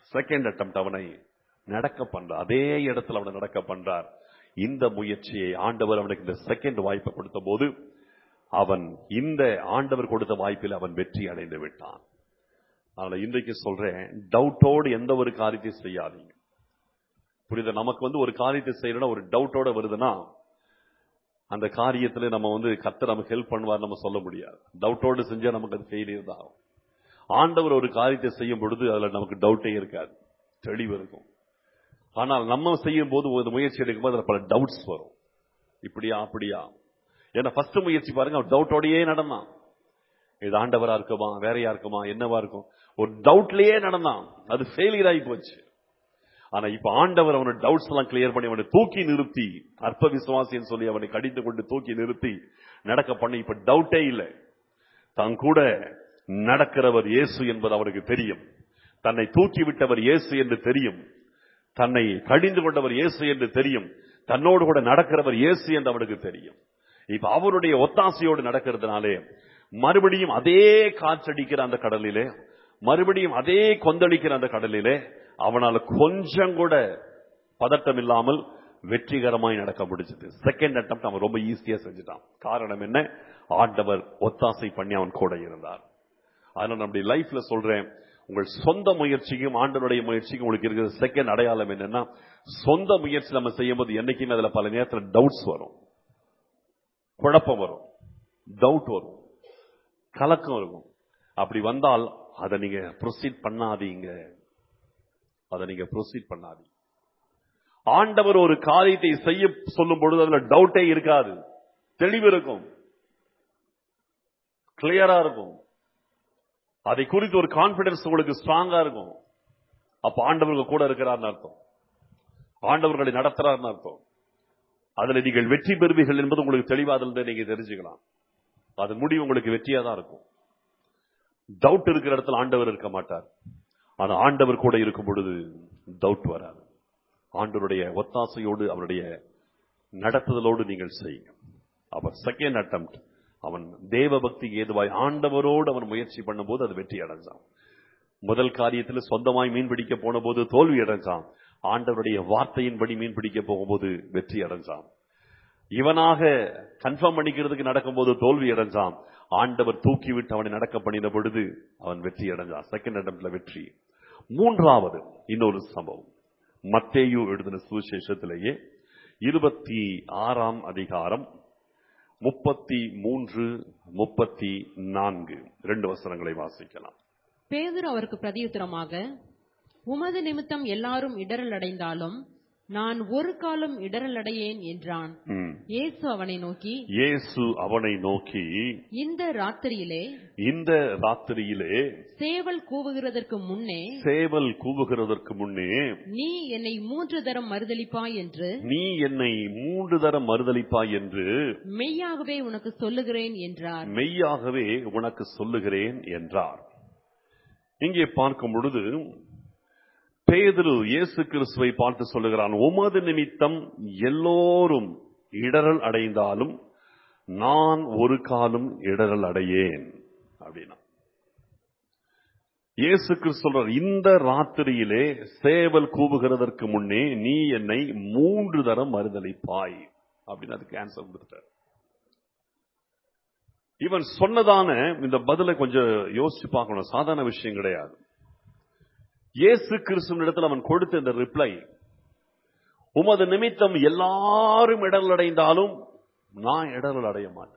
S1: செகண்ட் அட்டம் அவனை நடக்க பண்றார் அதே இடத்துல அவனை நடக்க பண்றார் இந்த முயற்சியை ஆண்டவர் அவனுக்கு இந்த செகண்ட் வாய்ப்பை கொடுத்த போது அவன் இந்த ஆண்டவர் கொடுத்த வாய்ப்பில் அவன் வெற்றி அடைந்து விட்டான் அதனால இன்றைக்கு சொல்றேன் டவுட்டோடு எந்த ஒரு காரியத்தையும் செய்யாதீங்க புரியுது நமக்கு வந்து ஒரு காரியத்தை செய்யணும்னா ஒரு டவுட்டோட வருதுன்னா அந்த காரியத்துல நம்ம வந்து கர்த்தர் நமக்கு ஹெல்ப் பண்ணுவார் நம்ம சொல்ல முடியாது டவுட்டோடு செஞ்சா நமக்கு அது ஃபெயிலியர் தான் ஆகும் ஆண்டவர் ஒரு காரியத்தை செய்யும் பொழுது அதுல நமக்கு டவுட்டே இருக்காது தெளிவு இருக்கும் ஆனால் நம்ம செய்யும் போது ஒரு முயற்சி எடுக்கும்போது அதுல பல டவுட்ஸ் வரும் இப்படியா அப்படியா ஏன்னா ஃபர்ஸ்ட் முயற்சி பாருங்க அவன் டவுட்டோடயே நடந்தான் இது ஆண்டவரா இருக்குமா வேறையா இருக்குமா என்னவா இருக்கும் ஒரு டவுட்லயே நடந்தான் அது ஃபெயிலியர் ஆகி போச்சு ஆனா இப்ப ஆண்டவர் அவனோட டவுட்ஸ் எல்லாம் கிளியர் பண்ணி அவனை தூக்கி நிறுத்தி அற்ப விசுவாசின்னு சொல்லி அவனை கடித்து கொண்டு தூக்கி நிறுத்தி நடக்க பண்ணி இப்ப டவுட்டே இல்லை தான் கூட நடக்கிறவர் இயேசு என்பது அவருக்கு தெரியும் தன்னை தூக்கி விட்டவர் இயேசு என்று தெரியும் தன்னை கடிந்து கொண்டவர் இயேசு என்று தெரியும் தன்னோடு கூட நடக்கிறவர் இயேசு என்று அவனுக்கு தெரியும் இப்ப அவருடைய ஒத்தாசையோடு நடக்கிறதுனாலே மறுபடியும் அதே காற்றடிக்கிற அந்த கடலிலே மறுபடியும் அதே கொந்தளிக்கிற அந்த கடலிலே அவனால கொஞ்சம் கூட பதட்டம் இல்லாமல் வெற்றிகரமாய் நடக்க முடிஞ்சது செகண்ட் அட்டம் அவன் ரொம்ப ஈஸியா செஞ்சுட்டான் காரணம் என்ன ஆண்டவர் ஒத்தாசை பண்ணி அவன் கூட இருந்தார் அதனால நம்முடைய லைஃப்ல சொல்றேன் உங்கள் சொந்த முயற்சிக்கும் ஆண்டவருடைய முயற்சிக்கும் உங்களுக்கு இருக்கிற செகண்ட் அடையாளம் என்னன்னா சொந்த முயற்சி நம்ம செய்யும் போது என்னைக்குமே அதுல பல நேரத்தில் டவுட்ஸ் வரும் குழப்பம் வரும் டவுட் வரும் கலக்கம் இருக்கும் அப்படி வந்தால் அதை நீங்க ப்ரொசீட் பண்ணாதீங்க அதை நீங்க ப்ரொசீட் பண்ணாதீங்க ஆண்டவர் ஒரு காரியத்தை செய்ய சொல்லும் பொழுது அதுல டவுட்டே இருக்காது தெளிவு இருக்கும் கிளியரா இருக்கும் அதை குறித்து ஒரு கான்பிடன்ஸ் உங்களுக்கு ஸ்ட்ராங்கா இருக்கும் அப்ப ஆண்டவர்கள் கூட இருக்கிறார்னு அர்த்தம் ஆண்டவர்களை நடத்துறாருன்னு அர்த்தம் அதுல நீங்கள் வெற்றி பெறுவீர்கள் என்பது உங்களுக்கு தெளிவா அதில் நீங்க தெரிஞ்சுக்கலாம் அது முடிவு உங்களுக்கு வெற்றியா தான் இருக்கும் டவுட் இருக்கிற இடத்துல ஆண்டவர் இருக்க மாட்டார் ஆனா ஆண்டவர் கூட இருக்கும் பொழுது டவுட் வராது ஆண்டவருடைய ஒத்தாசையோடு அவருடைய நடத்துதலோடு நீங்கள் செய்யுங்க அவர் செகண்ட் அட்டம் அவன் தேவ பக்திக்கு ஏதுவாய் ஆண்டவரோடு அவன் முயற்சி பண்ணும்போது அது வெற்றி அடைஞ்சான் முதல் காரியத்தில் சொந்தமாய் மீன் பிடிக்க போன போது தோல்வி அடைஞ்சான் ஆண்டவருடைய வார்த்தையின்படி மீன் பிடிக்க போகும்போது வெற்றி அடைஞ்சான் இவனாக கன்ஃபார்ம் பண்ணிக்கிறதுக்கு நடக்கும்போது தோல்வி அடைஞ்சான் ஆண்டவர் தூக்கி விட்டு அவனை நடக்க பண்ணின பொழுது அவன் வெற்றி அடைஞ்சான் செகண்ட் அட்டம்ல வெற்றி மூன்றாவது இன்னொரு சம்பவம் மத்தேயு எழுதின சுவிசேஷத்திலேயே இருபத்தி ஆறாம் அதிகாரம் முப்பத்தி மூன்று முப்பத்தி நான்கு ரெண்டு வசனங்களை வாசிக்கலாம்
S2: பேதுரு அவருக்கு பிரதியுத்தரமாக உமது நிமித்தம் எல்லாரும் இடரல் அடைந்தாலும் நான் ஒரு காலம் இடரல் அடையேன் என்றான்
S1: ம்.
S2: இயேசு அவனை நோக்கி
S1: இயேசு அவனை நோக்கி
S2: இந்த ராத்திரியிலே
S1: இந்த ராத்திரியிலே
S2: சேவல் கூவுகிறதற்கு முன்னே
S1: சேவல் கூவுகிறதற்கு முன்னே
S2: நீ என்னை மூன்று தரம் மறுதலிப்பாய் என்று
S1: நீ என்னை மூன்று தரம் மறுதலிப்பாய் என்று
S2: மெய்யாகவே உனக்கு சொல்லுகிறேன் என்றார்
S1: மெய்யாகவே உனக்கு சொல்லுகிறேன் என்றார் இங்கே பார்க்கும் பொழுது பேதுரு இயேசு கிறிஸ்துவை பார்த்து சொல்லுகிறான் உமது நிமித்தம் எல்லோரும் இடரல் அடைந்தாலும் நான் ஒரு காலம் இடரல் அடையேன் அப்படின்னா இயேசு கிறிஸ்து சொல்றார் இந்த ராத்திரியிலே சேவல் கூவுகிறதற்கு முன்னே நீ என்னை மூன்று தரம் மறுதலிப்பாய் அப்படின்னு அதுக்கு ஆன்சர் கொடுத்துட்டார் இவன் சொன்னதான இந்த பதிலை கொஞ்சம் யோசிச்சு பார்க்கணும் சாதாரண விஷயம் கிடையாது இயேசு கிறிஸ்துவின் இடத்துல அவன் கொடுத்த இந்த ரிப்ளை உமது நிமித்தம் எல்லாரும் இடரல் அடைந்தாலும் நான் இடரல் அடைய மாட்டேன்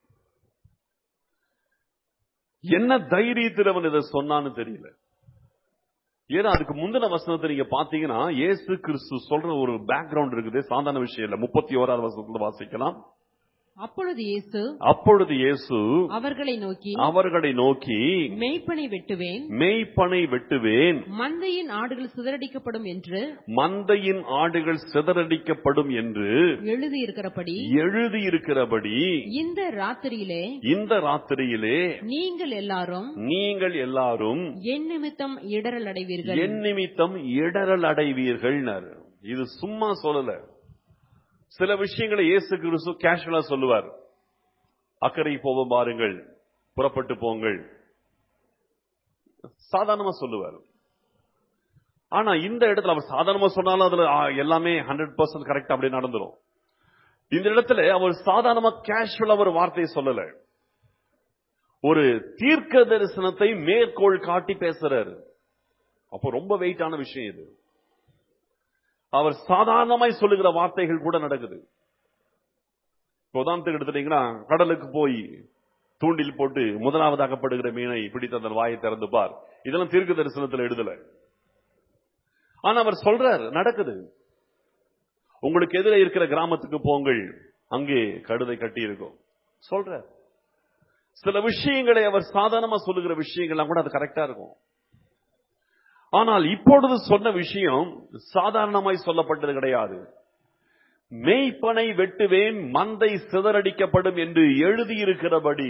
S1: என்ன தைரியத்தில் அவன் இதை சொன்னான்னு தெரியல ஏன்னா அதுக்கு முந்தின வசனத்தை நீங்க பாத்தீங்கன்னா இயேசு கிறிஸ்து சொல்ற ஒரு பேக்ரவுண்ட் இருக்குது சாதாரண விஷயம் இல்ல முப்பத்தி ஓராவது வசனத்துல வாசிக்கலாம்
S2: அப்பொழுது இயேசு
S1: அப்பொழுது இயேசு
S2: அவர்களை நோக்கி
S1: அவர்களை நோக்கி
S2: மெய்ப்பனை வெட்டுவேன்
S1: மெய்ப்பனை வெட்டுவேன்
S2: மந்தையின் ஆடுகள் சிதறடிக்கப்படும் என்று
S1: மந்தையின் ஆடுகள் சிதறடிக்கப்படும் என்று
S2: எழுதியிருக்கிறபடி
S1: எழுதியிருக்கிறபடி இந்த
S2: ராத்திரியிலே
S1: இந்த ராத்திரியிலே
S2: நீங்கள் எல்லாரும்
S1: நீங்கள் எல்லாரும்
S2: என் நிமித்தம் இடரல் அடைவீர்கள்
S1: என் நிமித்தம் இடரல் அடைவீர்கள் இது சும்மா சொல்லல சில விஷயங்களை இயேசு கிறிஸ்து கேஷுவலா சொல்லுவார் அக்கறை போவோம் பாருங்கள் புறப்பட்டு போங்கள் சாதாரணமா சொல்லுவார் ஆனா இந்த இடத்துல அவர் சாதாரணமா சொன்னாலும் அதுல ஆ, எல்லாமே ஹண்ட்ரட் பர்சன்ட் கரெக்ட் அப்படி நடந்துரும் இந்த இடத்துல அவர் சாதாரணமா கேஷுவல் அவர் வார்த்தையை சொல்லல ஒரு தீர்க்க தரிசனத்தை மேற்கோள் காட்டி பேசுறாரு அப்போ ரொம்ப வெயிட்டான விஷயம் இது அவர் சாதாரணமாய் சொல்லுகிற வார்த்தைகள் கூட நடக்குது இப்ப உதாரணத்துக்கு எடுத்துட்டீங்கன்னா கடலுக்கு போய் தூண்டில் போட்டு முதலாவது அகப்படுகிற மீனை பிடித்து அதன் வாயை திறந்து பார் இதெல்லாம் தீர்க்க தரிசனத்தில் எழுதல ஆனா அவர் சொல்றார் நடக்குது உங்களுக்கு எதிரே இருக்கிற கிராமத்துக்கு போங்கள் அங்கே கடுதை கட்டி இருக்கும் சொல்றார் சில விஷயங்களை அவர் சாதாரணமா சொல்லுகிற விஷயங்கள்லாம் கூட அது கரெக்டா இருக்கும் ஆனால் இப்பொழுது சொன்ன விஷயம் சாதாரணமாய் சொல்லப்பட்டது கிடையாது மெய்ப்பனை வெட்டுவேன் மந்தை சிதறடிக்கப்படும் என்று எழுதியிருக்கிறபடி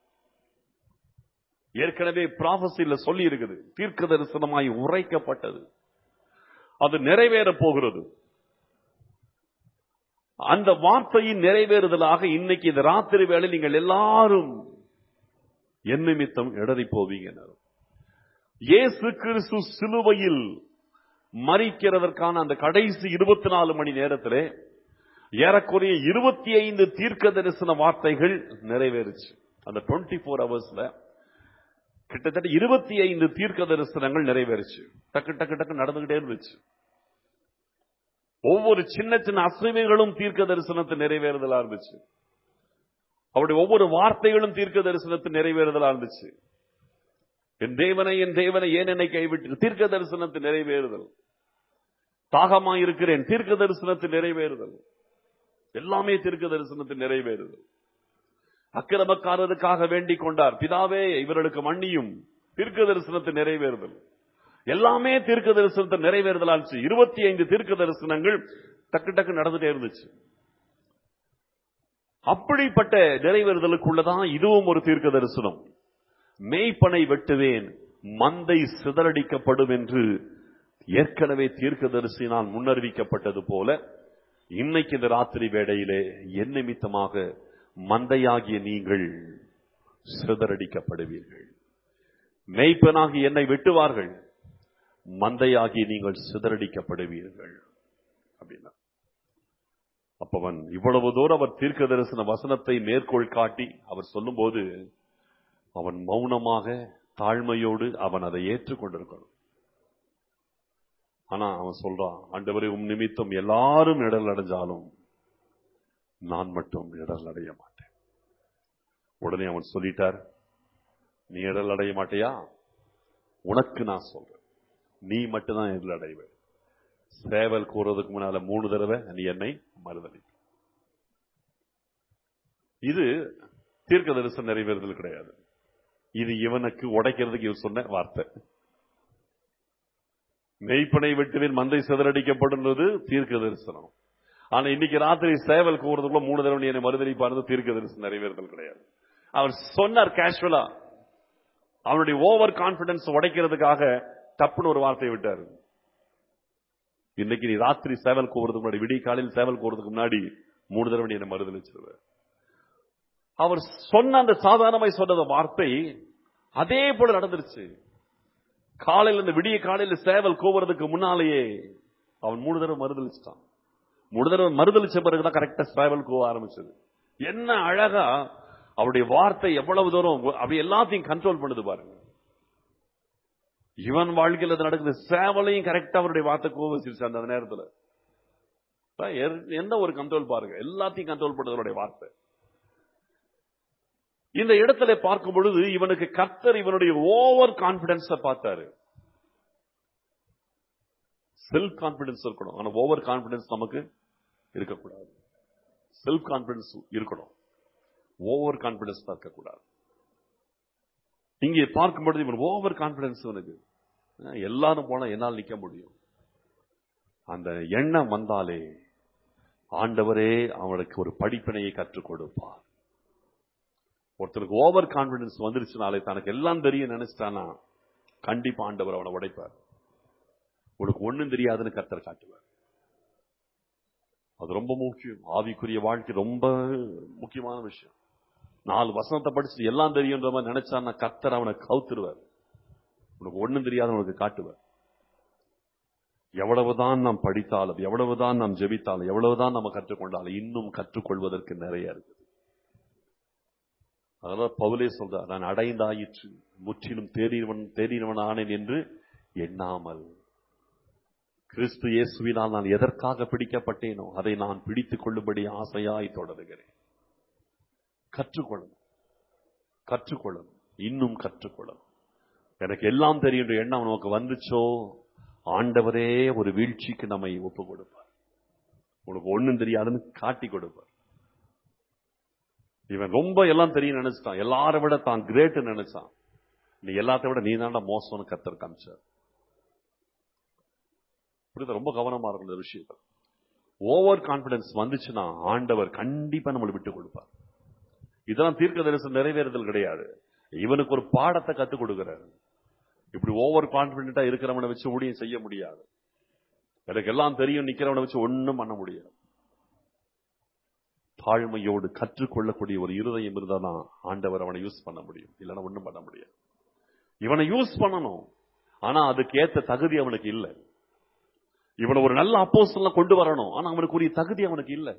S1: ஏற்கனவே ப்ராபசில சொல்லி இருக்குது தீர்க்க தரிசனமாய் உரைக்கப்பட்டது அது நிறைவேற போகிறது அந்த வார்த்தையின் நிறைவேறுதலாக இன்னைக்கு இந்த ராத்திரி வேளை நீங்கள் எல்லாரும் என் நிமித்தம் இடறி போவீங்க இயேசு கிறிஸ்து சிலுவையில் மறிக்கிறதற்கான அந்த கடைசி இருபத்தி நாலு மணி நேரத்திலே ஏறக்குறைய இருபத்தி ஐந்து தீர்க்க தரிசன வார்த்தைகள் நிறைவேறுச்சு அந்த டுவெண்ட்டி ஃபோர் ஹவர்ஸ்ல கிட்டத்தட்ட இருபத்தி ஐந்து தீர்க்க தரிசனங்கள் நிறைவேறுச்சு டக்கு டக்கு டக்கு நடந்துகிட்டே இருந்துச்சு ஒவ்வொரு சின்ன சின்ன அசைவுகளும் தீர்க்க தரிசனத்தை நிறைவேறுதலா இருந்துச்சு அவருடைய ஒவ்வொரு வார்த்தைகளும் தீர்க்க தரிசனத்தை நிறைவேறுதலா இருந்துச்சு என் தேவனை என் தேவனை ஏன் என்னை கைவிட்டு தீர்க்க தரிசனத்தை நிறைவேறுதல் தாகமா இருக்கிறேன் தீர்க்க தரிசனத்தை நிறைவேறுதல் எல்லாமே தீர்க்க தரிசனத்தை நிறைவேறுதல் அக்கிரமக்காரருக்காக வேண்டிக் கொண்டார் பிதாவே இவர்களுக்கு மன்னியும் தீர்க்க தரிசனத்தை நிறைவேறுதல் எல்லாமே தீர்க்க தரிசனத்தை நிறைவேறுதலா இருந்துச்சு இருபத்தி ஐந்து தீர்க்க தரிசனங்கள் டக்கு டக்கு நடந்துட்டே இருந்துச்சு அப்படிப்பட்ட நிறைவேறுதலுக்குள்ளதான் இதுவும் ஒரு தீர்க்க தரிசனம் மேய்ப்பனை வெட்டுவேன் மந்தை சிதறடிக்கப்படும் என்று ஏற்கனவே தீர்க்கதரிசினால் முன்னறிவிக்கப்பட்டது போல இன்னைக்கு இந்த ராத்திரி வேளையிலே என் நிமித்தமாக மந்தையாகிய நீங்கள் சிதறடிக்கப்படுவீர்கள் மேய்ப்பனாகி என்னை வெட்டுவார்கள் மந்தையாகி நீங்கள் சிதறடிக்கப்படுவீர்கள் அப்படின்னா அப்பவன் இவ்வளவு தூரம் அவர் தீர்க்க தரிசன வசனத்தை மேற்கோள் காட்டி அவர் சொல்லும்போது அவன் மௌனமாக தாழ்மையோடு அவன் அதை ஏற்றுக்கொண்டிருக்கணும் ஆனா அவன் சொல்றான் ஆண்டவரே உம் நிமித்தம் எல்லாரும் இடல் அடைஞ்சாலும் நான் மட்டும் இடல் அடைய மாட்டேன் உடனே அவன் சொல்லிட்டார் நீ இடல் அடைய மாட்டியா உனக்கு நான் சொல்றேன் நீ மட்டும்தான் இடல் அடைவ சேவல் கூறதுக்கு முன்னால மூணு தடவை நீ என்னை மறுதளி இது தீர்க்க தரிசனம் நிறைவேறுதல் கிடையாது இது இவனுக்கு உடைக்கிறதுக்கு இவன் சொன்ன வார்த்தை மெய்ப்பனை வெட்டுவேன் மந்தை சிதறடிக்கப்படுன்றது தீர்க்க தரிசனம் ஆனா இன்னைக்கு ராத்திரி சேவல் கூறதுக்குள்ள மூணு தடவை நீ என்னை மறுதளிப்பாரு தீர்க்க தரிசனம் நிறைவேறுதல் கிடையாது அவர் சொன்னார் கேஷுவலா அவனுடைய ஓவர் கான்பிடன்ஸ் உடைக்கிறதுக்காக தப்புன்னு ஒரு வார்த்தையை விட்டாரு இன்னைக்கு நீ ராத்திரி சேவல் கூறதுக்கு முன்னாடி விடிய காலையில் சேவல் கூறதுக்கு முன்னாடி மூணு தடவை நீ என்னை மறுதளிச்சிருவ அவர் சொன்ன அந்த சாதாரணமாய் சொன்ன வார்த்தை அதே போல நடந்துருச்சு காலையில் இந்த விடிய காலையில் சேவல் கூவுறதுக்கு முன்னாலேயே அவன் மூணு தடவை மறுதளிச்சிட்டான் மூணு தடவை மறுதளிச்ச பிறகுதான் கரெக்டா சேவல் கூவ ஆரம்பிச்சது என்ன அழகா அவருடைய வார்த்தை எவ்வளவு தூரம் அப்படி எல்லாத்தையும் கண்ட்ரோல் பண்ணுது பாருங்க இவன் வாழ்க்கையில் அது நடக்குது சேவலையும் கரெக்டா அவருடைய வார்த்தை கூவ வச்சிருச்சு அந்த நேரத்துல என்ன ஒரு கண்ட்ரோல் பாருங்க எல்லாத்தையும் கண்ட்ரோல் பண்ணது அவருடைய வார்த்தை இந்த இடத்துல பார்க்கும் பொழுது இவனுக்கு கர்த்தர் இவனுடைய ஓவர் கான்பிடன்ஸ் பார்த்தாரு செல்ஃப் கான்பிடன்ஸ் இருக்கணும் ஆனா ஓவர் கான்பிடன்ஸ் நமக்கு இருக்கக்கூடாது செல்ஃப் கான்பிடன்ஸ் இருக்கணும் ஓவர் கான்பிடன்ஸ் இருக்கக்கூடாது இங்கே பார்க்கும் பொழுது இவன் ஓவர் கான்பிடன்ஸ் இவனுக்கு எல்லாரும் போனா என்னால் நிக்க முடியும் அந்த எண்ணம் வந்தாலே ஆண்டவரே அவனுக்கு ஒரு படிப்பினையை கற்றுக் கொடுப்பார் ஒருத்தருக்கு ஓவர் கான்பிடன்ஸ் வந்துருச்சுனாலே தனக்கு எல்லாம் தெரியும் நினைச்சிட்டானா கண்டிப்பா ஆண்டவர் அவனை உடைப்பார் உனக்கு ஒண்ணும் தெரியாதுன்னு கர்த்தர் காட்டுவார் அது ரொம்ப முக்கியம் ஆவிக்குரிய வாழ்க்கை ரொம்ப முக்கியமான விஷயம் நாலு வசனத்தை படிச்சு எல்லாம் தெரியுன்ற மாதிரி நினைச்சான்னா கர்த்தர் அவனை கவுத்துருவார் உனக்கு ஒண்ணும் தெரியாத உனக்கு காட்டுவார் எவ்வளவுதான் நாம் படித்தாலும் எவ்வளவுதான் நாம் ஜெபித்தாலும் எவ்வளவுதான் நம்ம கற்றுக்கொண்டாலும் இன்னும் கற்றுக்கொள்வதற்கு நிறைய இருக்கு அதனால பவுலே சொல்றார் நான் அடைந்தாயிற்று முற்றிலும் தேறினவன் தேறினவன் ஆனேன் என்று எண்ணாமல் கிறிஸ்து இயேசுவினால் நான் எதற்காக பிடிக்கப்பட்டேனோ அதை நான் பிடித்துக் கொள்ளும்படி ஆசையாய் தொடருகிறேன் கற்றுக்கொள்ளணும் கற்றுக்கொள்ளணும் இன்னும் கற்றுக்கொள்ளணும் எனக்கு எல்லாம் தெரியும் என்ற எண்ணம் நமக்கு வந்துச்சோ ஆண்டவரே ஒரு வீழ்ச்சிக்கு நம்மை ஒப்பு கொடுப்பார் உனக்கு ஒண்ணும் தெரியாதுன்னு காட்டி கொடுப்பார் இவன் ரொம்ப எல்லாம் தெரியும் நினைச்சிட்டான் எல்லாரை விட தான் கிரேட் நினைச்சான் நீ எல்லாத்தை விட நீ தாண்டா மோசம்னு கத்தர் காமிச்சார் புரியுதா ரொம்ப கவனமா இருக்கும் இந்த விஷயத்தில் ஓவர் கான்பிடன்ஸ் வந்துச்சுன்னா ஆண்டவர் கண்டிப்பா நம்மளை விட்டு கொடுப்பார் இதெல்லாம் தீர்க்க தரிசனம் நிறைவேறுதல் கிடையாது இவனுக்கு ஒரு பாடத்தை கத்துக் கொடுக்கிறார் இப்படி ஓவர் கான்பிடண்டா இருக்கிறவனை வச்சு ஊழியம் செய்ய முடியாது எனக்கு எல்லாம் தெரியும் நிக்கிறவனை வச்சு ஒண்ணும் பண்ண முடியாது தாழ்மையோடு கற்றுக்கொள்ளக்கூடிய ஒரு இருதயம் இருந்தாதான் ஆண்டவர் அவனை யூஸ் பண்ண முடியும் இல்லைன்னா ஒண்ணும் பண்ண முடியாது இவனை யூஸ் பண்ணணும் ஆனா அதுக்கு ஏத்த தகுதி அவனுக்கு இல்லை இவனை ஒரு நல்ல அப்போஸ்தலனா கொண்டு வரணும் ஆனா அவனுக்குரிய தகுதி அவனுக்கு இல்லை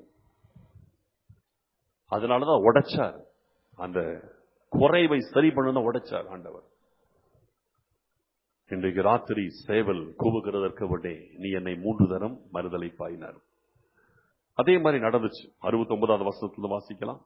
S1: அதனாலதான் உடைச்சார் அந்த குறைவை சரி பண்ணணும் உடைச்சார் ஆண்டவர் இன்றைக்கு ராத்திரி சேவல் கூவுகிறதற்கு விடே நீ என்னை மூன்று தரம் மறுதலை பாயினார் அதே மாதிரி நடந்துச்சு அறுபத்தி ஒன்பதாவது வருஷத்துல வாசிக்கலாம்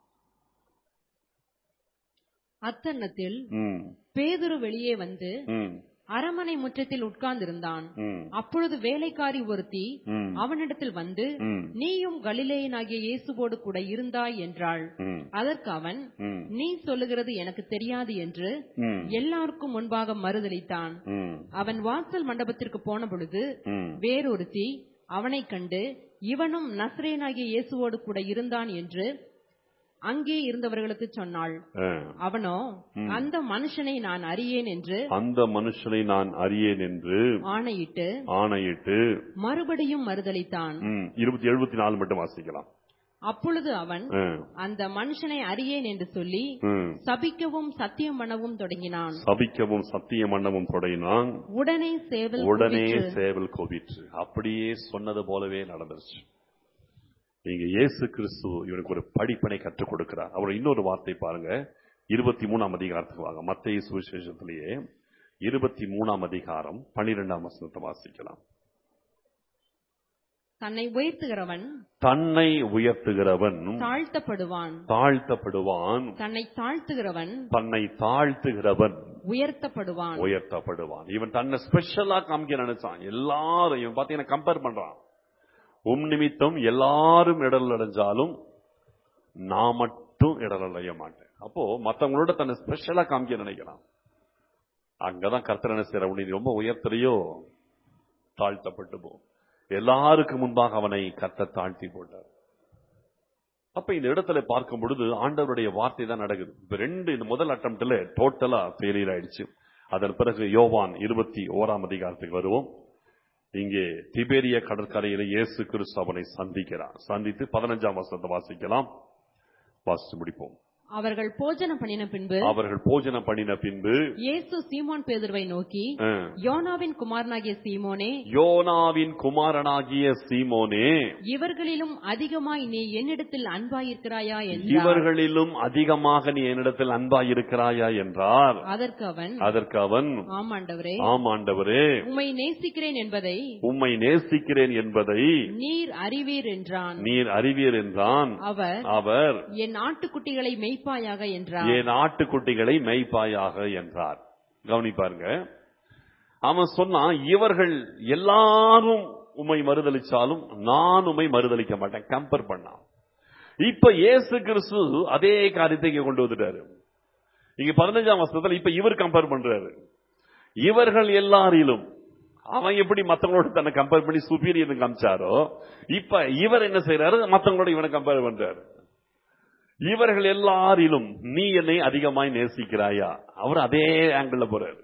S2: அத்தருணத்தில்
S1: ம்,
S2: பேதுரு வெளியே வந்து
S1: ம்,
S2: அரமனை முற்றத்தில் உட்கார்ந்திருந்தான்
S1: ம்,
S2: அப்பொழுது வேலைக்காரி ஒருத்தி
S1: ம்,
S2: அவனிடத்தில் வந்து
S1: ம்,
S2: நீயும் கலிலேயனாகிய இயேசுவோடு கூட இருந்தாய் என்றாள்
S1: ம்,
S2: அதற்கு அவன்
S1: ம்,
S2: நீ சொல்லுகிறது எனக்கு தெரியாது என்று
S1: ம்,
S2: எல்லாருக்கும் முன்பாக மறுதளித்தான்
S1: ம்,
S2: அவன் வாசல் மண்டபத்திற்கு போன பொழுது
S1: ம்.
S2: வேறொருத்தி அவனைக் கண்டு இவனும் நஸ்ரேனாகிய இயேசுவோடு கூட இருந்தான் என்று அங்கே இருந்தவர்களுக்கு சொன்னாள்
S1: ஆ.
S2: அவனோ அந்த மனுஷனை நான் அறியேன் என்று
S1: அந்த மனுஷனை நான் அறியேன் என்று
S2: ஆணையிட்டு
S1: ஆணையிட்டு
S2: மறுபடியும் மறுதளித்தான்
S1: ம், இருபத்தி எழுபத்தி நாலு மட்டும் வாசிக்கலாம்
S2: அப்பொழுது அவன்
S1: ஆ,
S2: அந்த மனுஷனை அறியேன் என்று சொல்லி
S1: ம்.
S2: சபிக்கவும் சத்தியம் பண்ணவும் தொடங்கினான்
S1: சபிக்கவும் சத்திய மன்னமும் தொடங்கினான்
S2: உடனே சேவல்
S1: உடனே
S2: கூவிற்று.
S1: சேவல் கோபிற்று அப்படியே சொன்னது போலவே நடந்துருச்சு நீங்க இயேசு கிறிஸ்து இவனுக்கு ஒரு படிப்பனை கற்றுக் கொடுக்கிறார் அவர் இன்னொரு வார்த்தை பாருங்க இருபத்தி மூணாம் அதிகாரத்துக்கு வாங்க மத்திய சுவிசேஷத்திலேயே இருபத்தி மூணாம் அதிகாரம் பன்னிரெண்டாம் வசனத்தை வாசிக்கலாம்
S2: தன்னை உயர்த்துகிறவன்
S1: தன்னை உயர்த்துகிறவன்
S2: தாழ்த்தப்படுவான்
S1: தாழ்த்தப்படுவான்
S2: தன்னை தாழ்த்துகிறவன்
S1: தன்னை தாழ்த்துகிறவன்
S2: உயர்த்தப்படுவான்
S1: உயர்த்தப்படுவான் இவன் தன்னை ஸ்பெஷலா காமிக்க நினைச்சான் எல்லாரும் இவன் பாத்தீங்கன்னா கம்பேர் பண்றான் உம் நிமித்தம் எல்லாரும் இடல் அடைஞ்சாலும் நான் மட்டும் இடல் அடைய மாட்டேன் அப்போ மத்தவங்களோட தன்னை ஸ்பெஷலா காமிக்க நினைக்கிறான் அங்கதான் கர்த்தர் என்ன செய்யற உன்னை ரொம்ப உயர்த்தலையோ தாழ்த்தப்பட்டு போ எல்லாருக்கு முன்பாக அவனை கர்த்தர் தாழ்த்தி போட்டார் அப்ப இந்த இடத்துல பார்க்கும் பொழுது ஆண்டவருடைய வார்த்தை தான் நடக்குது இப்ப ரெண்டு இந்த முதல் அட்டம்ப்ட்ல டோட்டலா ஃபெயிலியர் ஆயிடுச்சு அதன் பிறகு யோவான் இருபத்தி ஓராம் அதிகாரத்துக்கு வருவோம் இங்கே திபேரிய கடற்கரையில இயேசு கிறிஸ்து அவனை சந்திக்கிறார் சந்தித்து பதினஞ்சாம் வசனத்தை வாசிக்கலாம் வாசித்து முடிப்போம்
S2: அவர்கள் போஜனம் பண்ணின பின்பு
S1: அவர்கள் போஜனம் பண்ணின பின்பு
S2: இயேசு சீமோன் பேதுருவை நோக்கி
S1: அஹ்,
S2: யோனாவின் குமாரனாகிய சீமோனே
S1: யோனாவின் குமாரனாகிய சீமோனே
S2: இவர்களிலும் அதிகமாய் நீ என்னிடத்தில் அன்பாயிருக்கிறாயா என்றார்
S1: இவர்களிலும் அதிகமாக நீ என்னிடத்தில் அன்பாயிருக்கிறாயா என்றார்
S2: அதற்கு அவன்
S1: அதற்கு அவன்
S2: ஆமாண்டவரே
S1: ஆம் ஆண்டவரே
S2: உம்மை நேசிக்கிறேன் என்பதை
S1: உம்மை நேசிக்கிறேன் என்பதை
S2: நீர் அறிவீர் என்றான்
S1: நீர் அறிவீர் என்றான்
S2: அவர்
S1: அவர்
S2: என் ஆட்டுக்குட்டிகளை மெய்ப்பாயாக என்றார்
S1: என் ஆட்டுக்குட்டிகளை மெய்ப்பாயாக என்றார் கவனிப்பாருங்க அவன் சொன்னான் இவர்கள் எல்லாரும் உம்மை மறுதளிச்சாலும் நான் உம்மை மறுதளிக்க மாட்டேன் கம்பேர் பண்ணான் இப்ப இயேசு கிறிஸ்து அதே காரியத்தை இங்க கொண்டு வந்துட்டாரு இங்க பதினஞ்சாம் வருஷத்துல இப்ப இவர் கம்பேர் பண்றாரு இவர்கள் எல்லாரிலும் அவன் எப்படி மத்தவங்களோட தன்னை கம்பேர் பண்ணி சுப்பீரியர் காமிச்சாரோ இப்ப இவர் என்ன செய்யறாரு மத்தவங்களோட இவனை கம்பேர் பண்றாரு இவர்கள் எல்லாரிலும் நீ என்னை அதிகமாய் நேசிக்கிறாயா அவர் அதே ஆங்கிள் போறாரு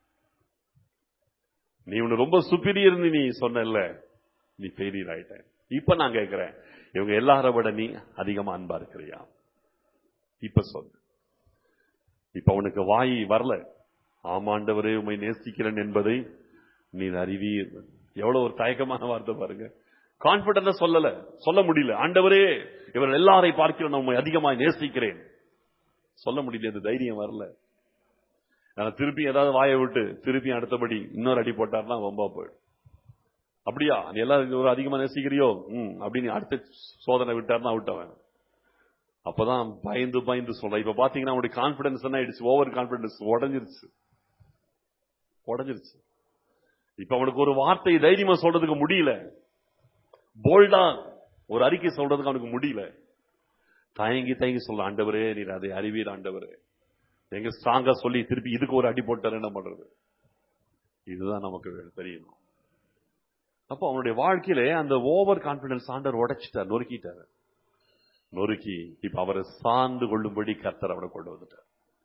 S1: நீ உன்னை ரொம்ப சுப்பீரியர் நீ சொன்னல நீ ஃபெயிலியர் ஆயிட்ட இப்ப நான் கேட்கிறேன் இவங்க எல்லார விட நீ அதிகமா அன்பா இருக்கிறியா இப்ப சொல்லு இப்ப அவனுக்கு வாய் வரல ஆமாண்டவரே உம்மை நேசிக்கிறேன் என்பதை நீ அறிவீர் எவ்வளவு ஒரு தயக்கமான வார்த்தை பாருங்க கான்பிடண்டா சொல்லல சொல்ல முடியல ஆண்டவரே இவர்கள் எல்லாரை பார்க்கிறோம் நம்மை அதிகமாய் நேசிக்கிறேன் சொல்ல முடியல இந்த தைரியம் வரல ஆனா திருப்பி ஏதாவது வாயை விட்டு திருப்பி அடுத்தபடி இன்னொரு அடி போட்டார்னா வம்பா போயிடும் அப்படியா நீ எல்லாம் ஒரு அதிகமா நேசிக்கிறியோ ம் அப்படின்னு அடுத்த சோதனை விட்டார்னா விட்டவன் அப்பதான் பயந்து பயந்து சொல்றேன் இப்ப பாத்தீங்கன்னா அவனுடைய கான்பிடன்ஸ் என்ன ஆயிடுச்சு ஓவர் கான்பிடன்ஸ் உடஞ்சிருச்சு உடஞ்சிருச்சு இப்ப அவனுக்கு ஒரு வார்த்தை தைரியமா சொல்றதுக்கு முடியல போல்டா ஒரு அறிக்கை சொல்றதுக்கு அவனுக்கு முடியல தயங்கி தயங்கி சொல்ல ஆண்டவரே நீர் அதை அறிவீர் ஆண்டவரே எங்க ஸ்ட்ராங்கா சொல்லி திருப்பி இதுக்கு ஒரு அடி போட்டாரு என்ன பண்றது இதுதான் நமக்கு வேணும், தெரியணும் அப்போ அவனுடைய வாழ்க்கையில அந்த ஓவர் கான்பிடன்ஸ் ஆண்டவர் உடைச்சிட்டார் நொறுக்கிட்டார் நொறுக்கி இப்ப அவரை சார்ந்து கொள்ளும்படி கர்த்தர் அவனை கொண்டு வந்துட்டார்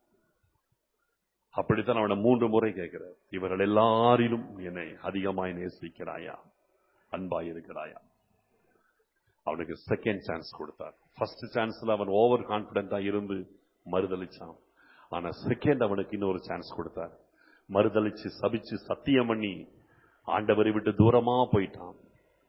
S1: அப்படித்தான் அவனை மூன்று முறை கேட்கிறார் இவர்கள் எல்லாரிலும் என்னை அதிகமாய் நேசிக்கிறாயா அன்பாய் இருக்கிறாயா அவனுக்கு செகண்ட் சான்ஸ் கொடுத்தார் ஃபர்ஸ்ட் சான்ஸ்ல அவன் ஓவர் கான்பிடண்டா இருந்து மறுதளிச்சான் ஆனா செகண்ட் அவனுக்கு இன்னொரு சான்ஸ் கொடுத்தார் மறுதளிச்சு சபிச்சு சத்தியம் பண்ணி ஆண்டவரை விட்டு தூரமா போயிட்டான்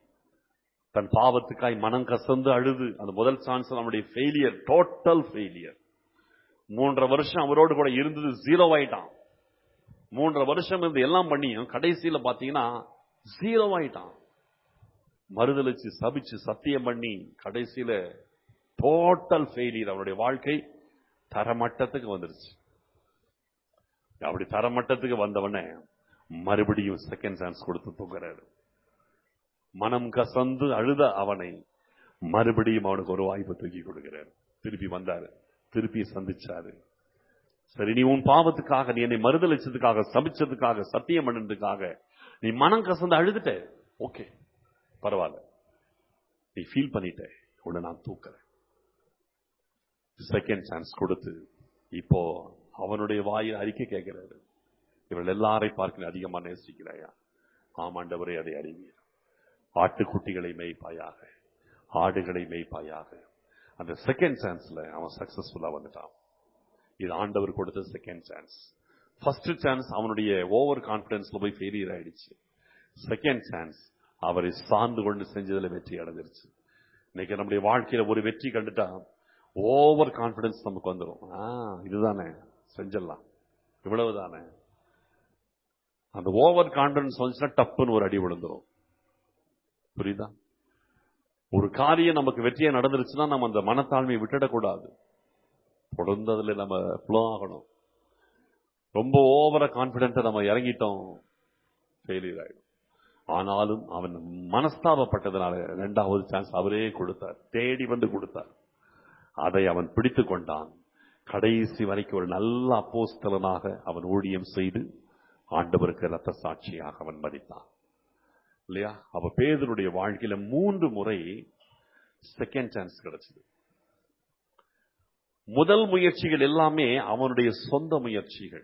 S1: தன் பாவத்துக்காய் மனம் கசந்து அழுது அந்த முதல் சான்ஸ் அவனுடைய ஃபெயிலியர் டோட்டல் ஃபெயிலியர் மூன்றரை வருஷம் அவரோடு கூட இருந்தது ஜீரோ ஆயிட்டான் மூன்றரை வருஷம் இருந்து எல்லாம் பண்ணியும் கடைசியில பாத்தீங்கன்னா ஜீரோ ஆயிட்டான் மறுதளிச்சு சபிச்சு சத்தியம் பண்ணி கடைசியில டோட்டல் ஃபெயிலியர் அவனுடைய வாழ்க்கை தரமட்டத்துக்கு வந்துருச்சு அப்படி தரமட்டத்துக்கு வந்தவனே மறுபடியும் செகண்ட் சான்ஸ் கொடுத்து தூக்குறாரு மனம் கசந்து அழுத அவனை மறுபடியும் அவனுக்கு ஒரு வாய்ப்பு தூக்கி கொடுக்கிறார் திருப்பி வந்தாரு திருப்பி சந்திச்சாரு சரி நீ உன் பாவத்துக்காக நீ என்னை மறுதளிச்சதுக்காக சபிச்சதுக்காக சத்தியம் பண்ணதுக்காக நீ மனம் கசந்து அழுதுட்ட ஓகே பரவாயில்ல நீ ஃபீல் பண்ணிட்ட உன்னை நான் தூக்குறேன் செகண்ட் சான்ஸ் கொடுத்து இப்போ அவனுடைய வாயில் அறிக்கை கேட்கிறாரு இவள் எல்லாரை பார்க்க அதிகமா நேசிக்கிறாயா ஆமாண்டவரே அதை அறிவீர் ஆட்டுக்குட்டிகளை மேய்ப்பாயாக ஆடுகளை மேய்ப்பாயாக அந்த செகண்ட் சான்ஸ்ல அவன் சக்சஸ்ஃபுல்லா வந்துட்டான் இது ஆண்டவர் கொடுத்த செகண்ட் சான்ஸ் ஃபர்ஸ்ட் சான்ஸ் அவனுடைய ஓவர் கான்பிடன்ஸ்ல போய் ஃபெயிலியர் ஆயிடுச்சு செகண்ட் சான்ஸ் அவரை சார்ந்து கொண்டு செஞ்சதுல வெற்றி அடைஞ்சிருச்சு இன்னைக்கு நம்முடைய வாழ்க்கையில ஒரு வெற்றி கண்டுட்டா ஓவர் கான்பிடன்ஸ் நமக்கு வந்துடும் ஆ இதுதானே செஞ்சிடலாம் இவ்வளவுதானே அந்த ஓவர் கான்பிடன்ஸ் வந்துச்சுன்னா டப்புன்னு ஒரு அடி விழுந்துரும் புரியுதா ஒரு காரியம் நமக்கு வெற்றியா நடந்துருச்சுன்னா நம்ம அந்த மனத்தாழ்மையை விட்டுடக்கூடாது தொடர்ந்து அதுல நம்ம ஃப்ளோ ஆகணும் ரொம்ப ஓவர கான்பிடென்ட்டா நம்ம இறங்கிட்டோம் ஃபெயிலியர் ஆயிடும் ஆனாலும் அவன் மனஸ்தாபப்பட்டதுனால இரண்டாவது சான்ஸ் அவரே கொடுத்தார் தேடி வந்து கொடுத்தார் அதை அவன் பிடித்து கொண்டான் கடைசி வரைக்கும் ஒரு நல்ல அப்போஸ்தலனாக அவன் ஊழியம் செய்து ஆண்டவருக்கு ரத்த சாட்சியாக அவன் மதித்தான் இல்லையா அப்ப பேதனுடைய வாழ்க்கையில மூன்று முறை செகண்ட் சான்ஸ் கிடைச்சது முதல் முயற்சிகள் எல்லாமே அவனுடைய சொந்த முயற்சிகள்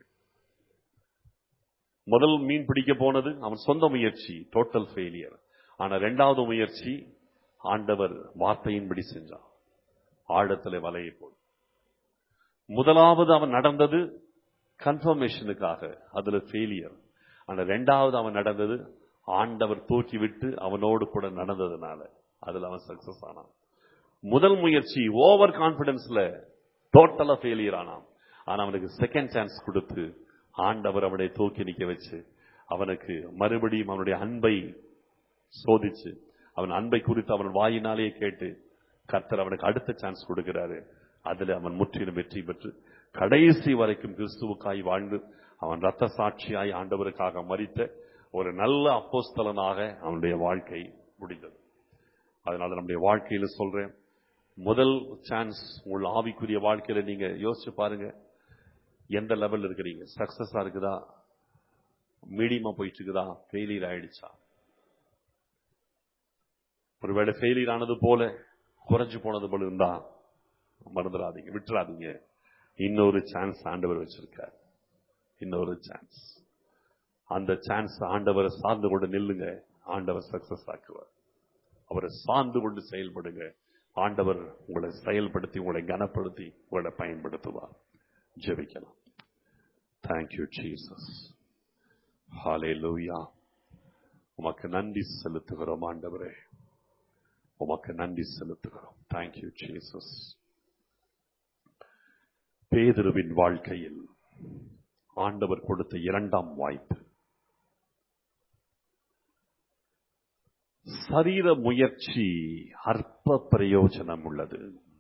S1: முதல் மீன் பிடிக்க போனது அவன் சொந்த முயற்சி டோட்டல் ஃபெயிலியர் ஆனா ரெண்டாவது முயற்சி ஆண்டவர் வார்த்தையின்படி செஞ்சான் ஆழத்துல வலையை போல் முதலாவது அவன் நடந்தது கன்ஃபர்மேஷனுக்காக அதுல ஃபெயிலியர் ஆனா ரெண்டாவது அவன் நடந்தது ஆண்டவர் தூக்கி விட்டு அவனோடு கூட நடந்ததுனால அதுல அவன் சக்சஸ் ஆனான் முதல் முயற்சி ஓவர் கான்பிடன்ஸ்ல டோட்டலா ஃபெயிலியர் ஆனான் ஆனா அவனுக்கு செகண்ட் சான்ஸ் கொடுத்து ஆண்டவர் அவனை தூக்கி நிக்க வச்சு அவனுக்கு மறுபடியும் அவனுடைய அன்பை சோதிச்சு அவன் அன்பை குறித்து அவன் வாயினாலேயே கேட்டு கர்த்தர் அவனுக்கு அடுத்த சான்ஸ் கொடுக்கிறாரு அதுல அவன் முற்றிலும் வெற்றி பெற்று கடைசி வரைக்கும் கிறிஸ்துவுக்காய் வாழ்ந்து அவன் ரத்த சாட்சியாய் ஆண்டவருக்காக மறித்த ஒரு நல்ல அப்போஸ்தலனாக அவனுடைய வாழ்க்கை முடிந்தது அதனால நம்முடைய வாழ்க்கையில சொல்றேன் முதல் சான்ஸ் உங்கள் ஆவிக்குரிய வாழ்க்கையில நீங்க யோசிச்சு பாருங்க எந்த லெவல் இருக்கிறீங்க சக்சஸா இருக்குதா மீடியமா போயிட்டு இருக்குதா ஃபெயிலியர் ஆயிடுச்சா ஒருவேளை ஃபெயிலியர் ஆனது போல குறைஞ்சு போனது போல இருந்தா மறந்துடாதீங்க விட்டுறாதீங்க இன்னொரு சான்ஸ் ஆண்டவர் வச்சிருக்கார் இன்னொரு சான்ஸ் அந்த சான்ஸ் ஆண்டவரை சார்ந்து கொண்டு நில்லுங்க ஆண்டவர் சக்சஸ் ஆக்குவார் அவரை சார்ந்து கொண்டு செயல்படுங்க ஆண்டவர் உங்களை செயல்படுத்தி உங்களை கனப்படுத்தி உங்களை பயன்படுத்துவார் ஜெபிக்கலாம் தேங்க்யூ ஜீசஸ் ஹalleluya உமக்கு நன்றி செலுத்துகிறோம் ஆண்டவரே உமக்கு நன்றி செலுத்துகிறோம் தேங்க்யூ ஜீசஸ் பேதுருவின் வாழ்க்கையில் ஆண்டவர் கொடுத்த இரண்டாம் வாய்ப்பு சரீர முயற்சி அற்ப பிரயோஜனம் உள்ளது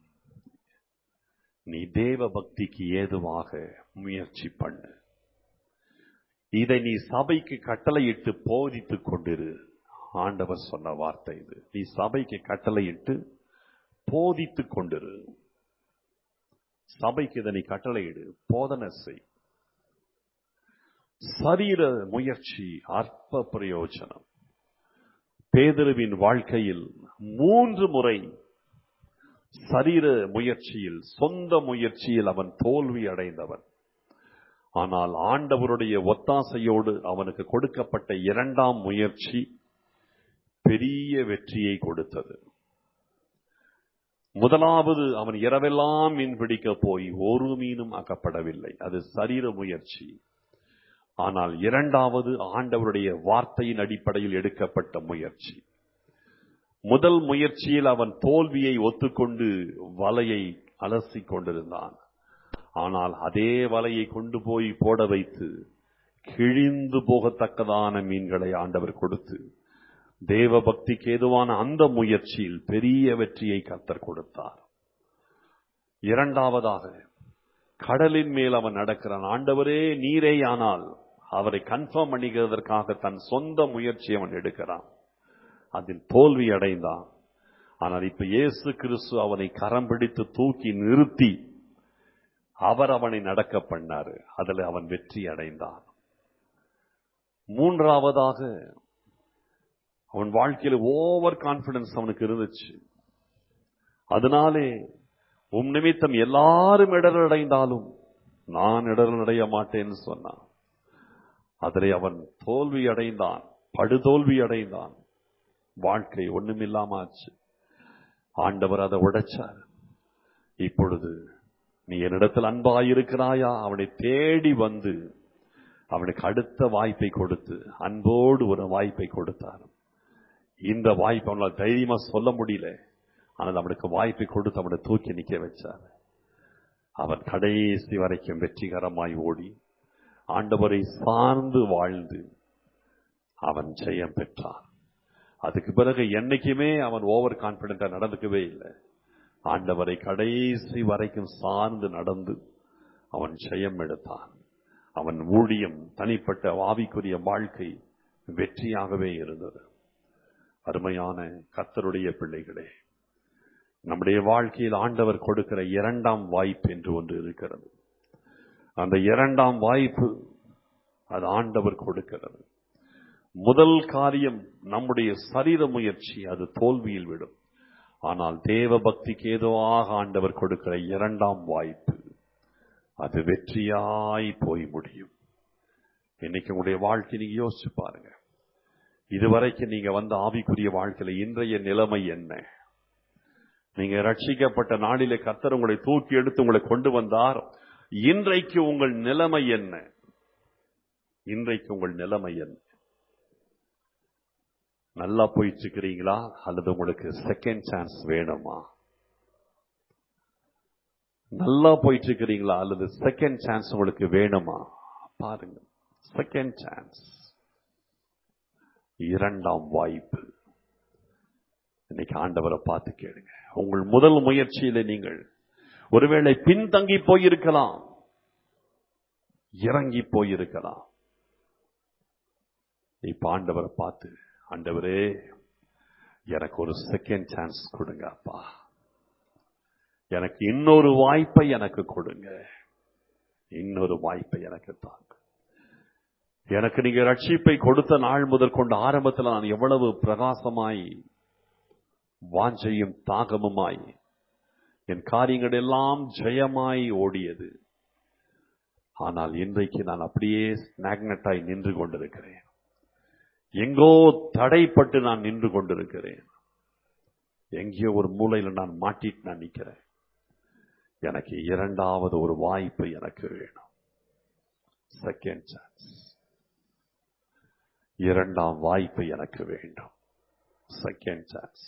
S1: நீ தேவ பக்திக்கு ஏதுவாக முயற்சி பண்ணு இதை நீ சபைக்கு கட்டளையிட்டு போதித்துக் கொண்டிரு ஆண்டவர் சொன்ன வார்த்தை இது நீ சபைக்கு கட்டளையிட்டு போதித்துக் கொண்டிரு சபைக்கு இதை நீ கட்டளையிடு போதனை செய் சரீர முயற்சி அற்ப பிரயோஜனம் பேதருவின் வாழ்க்கையில் மூன்று முறை சரீர முயற்சியில் சொந்த முயற்சியில் அவன் தோல்வி அடைந்தவன் ஆனால் ஆண்டவருடைய ஒத்தாசையோடு அவனுக்கு கொடுக்கப்பட்ட இரண்டாம் முயற்சி பெரிய வெற்றியை கொடுத்தது முதலாவது அவன் இரவெல்லாம் மீன் பிடிக்க போய் ஒரு மீனும் அகப்படவில்லை அது சரீர முயற்சி ஆனால் இரண்டாவது ஆண்டவருடைய வார்த்தையின் அடிப்படையில் எடுக்கப்பட்ட முயற்சி முதல் முயற்சியில் அவன் தோல்வியை ஒத்துக்கொண்டு வலையை அலசிக் கொண்டிருந்தான் ஆனால் அதே வலையை கொண்டு போய் போட வைத்து கிழிந்து போகத்தக்கதான மீன்களை ஆண்டவர் கொடுத்து தேவ பக்திக்கு ஏதுவான அந்த முயற்சியில் பெரிய வெற்றியை கத்தர் கொடுத்தார் இரண்டாவதாக கடலின் மேல் அவன் நடக்கிறான் ஆண்டவரே நீரே ஆனால் அவரை கன்ஃபார்ம் பண்ணிக்கிறதற்காக தன் சொந்த முயற்சி அவன் எடுக்கிறான் அதில் தோல்வி அடைந்தான் ஆனால் இப்ப இயேசு கிறிஸ்து அவனை கரம் பிடித்து தூக்கி நிறுத்தி அவர் அவனை நடக்க பண்ணாரு அதுல அவன் வெற்றி அடைந்தான் மூன்றாவதாக அவன் வாழ்க்கையில ஓவர் கான்பிடன்ஸ் அவனுக்கு இருந்துச்சு அதனாலே உம் நிமித்தம் எல்லாரும் இடர் அடைந்தாலும் நான் இடர் அடைய மாட்டேன்னு சொன்னான் அதிலே அவன் தோல்வி அடைந்தான் படுதோல்வி அடைந்தான் வாழ்க்கை ஒண்ணுமில்லாம ஆச்சு ஆண்டவர் அதை உடைச்சார் இப்பொழுது நீ என்னிடத்தில் அன்பாயிருக்கிறாயா அவனை தேடி வந்து அவனுக்கு அடுத்த வாய்ப்பை கொடுத்து அன்போடு ஒரு வாய்ப்பை கொடுத்தார் இந்த வாய்ப்பு அவனால் தைரியமா சொல்ல முடியல ஆனால் அவனுக்கு வாய்ப்பை கொடுத்து அவனை தூக்கி நிக்க வச்சார் அவன் கடைசி வரைக்கும் வெற்றிகரமாய் ஓடி ஆண்டவரை சார்ந்து வாழ்ந்து அவன் ஜெயம் பெற்றான் அதுக்கு பிறகு என்னைக்குமே அவன் ஓவர் கான்பிடண்டா நடந்துக்கவே இல்லை ஆண்டவரை கடைசி வரைக்கும் சார்ந்து நடந்து அவன் ஜெயம் எடுத்தான் அவன் ஊழியம் தனிப்பட்ட ஆவிக்குரிய வாழ்க்கை வெற்றியாகவே இருந்தது அருமையான கத்தருடைய பிள்ளைகளே நம்முடைய வாழ்க்கையில் ஆண்டவர் கொடுக்கிற இரண்டாம் வாய்ப்பு என்று ஒன்று இருக்கிறது அந்த இரண்டாம் வாய்ப்பு அது ஆண்டவர் கொடுக்கிறது முதல் காரியம் நம்முடைய சரீர முயற்சி அது தோல்வியில் விடும் ஆனால் தேவ பக்திக்கு ஏதோவாக ஆண்டவர் கொடுக்கிற இரண்டாம் வாய்ப்பு அது வெற்றியாய் போய் முடியும் இன்னைக்கு உங்களுடைய வாழ்க்கை நீங்க யோசிச்சு பாருங்க இதுவரைக்கும் நீங்க வந்த ஆவிக்குரிய வாழ்க்கையில இன்றைய நிலைமை என்ன நீங்க ரட்சிக்கப்பட்ட நாளிலே கத்தர் உங்களை தூக்கி எடுத்து உங்களை கொண்டு வந்தார் இன்றைக்கு உங்கள் நிலைமை என்ன இன்றைக்கு உங்கள் நிலைமை என்ன நல்லா போயிட்டு இருக்கிறீங்களா அல்லது உங்களுக்கு செகண்ட் சான்ஸ் வேணுமா நல்லா போயிட்டு இருக்கிறீங்களா அல்லது செகண்ட் சான்ஸ் உங்களுக்கு வேணுமா பாருங்க செகண்ட் சான்ஸ் இரண்டாம் வாய்ப்பு இன்னைக்கு ஆண்டவரை பார்த்து கேளுங்க உங்கள் முதல் முயற்சியில நீங்கள் ஒருவேளை பின்தங்கி போயிருக்கலாம் இறங்கி போயிருக்கலாம் இப்ப ஆண்டவரை பார்த்து ஆண்டவரே எனக்கு ஒரு செகண்ட் சான்ஸ் கொடுங்க அப்பா எனக்கு இன்னொரு வாய்ப்பை எனக்கு கொடுங்க இன்னொரு வாய்ப்பை எனக்கு தாங்க எனக்கு நீங்க ரட்சிப்பை கொடுத்த நாள் முதல் கொண்டு ஆரம்பத்தில் நான் எவ்வளவு பிரகாசமாய் வாஞ்சையும் தாகமுமாய் என் காரியங்கள் எல்லாம் ஜெயமாய் ஓடியது ஆனால் இன்றைக்கு நான் அப்படியே மேக்னட்டாய் நின்று கொண்டிருக்கிறேன் எங்கோ தடைப்பட்டு நான் நின்று கொண்டிருக்கிறேன் எங்கேயோ ஒரு மூலையில் நான் மாட்டிட்டு நான் நிக்கிறேன் எனக்கு இரண்டாவது ஒரு வாய்ப்பு எனக்கு வேணும் செகண்ட் சான்ஸ் இரண்டாம் வாய்ப்பு எனக்கு வேண்டும் செகண்ட் சான்ஸ்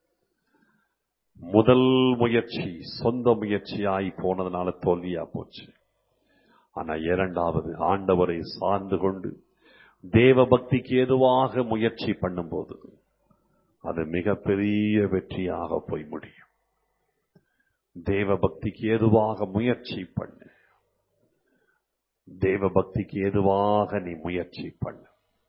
S1: முதல் முயற்சி சொந்த முயற்சியாய் போனதுனால தோல்வியா போச்சு ஆனா இரண்டாவது ஆண்டவரை சார்ந்து கொண்டு தேவ பக்திக்கு ஏதுவாக முயற்சி பண்ணும்போது அது மிகப்பெரிய வெற்றியாக போய் முடியும் தேவ பக்திக்கு ஏதுவாக முயற்சி பண்ணு தேவ பக்திக்கு ஏதுவாக நீ முயற்சி பண்ணு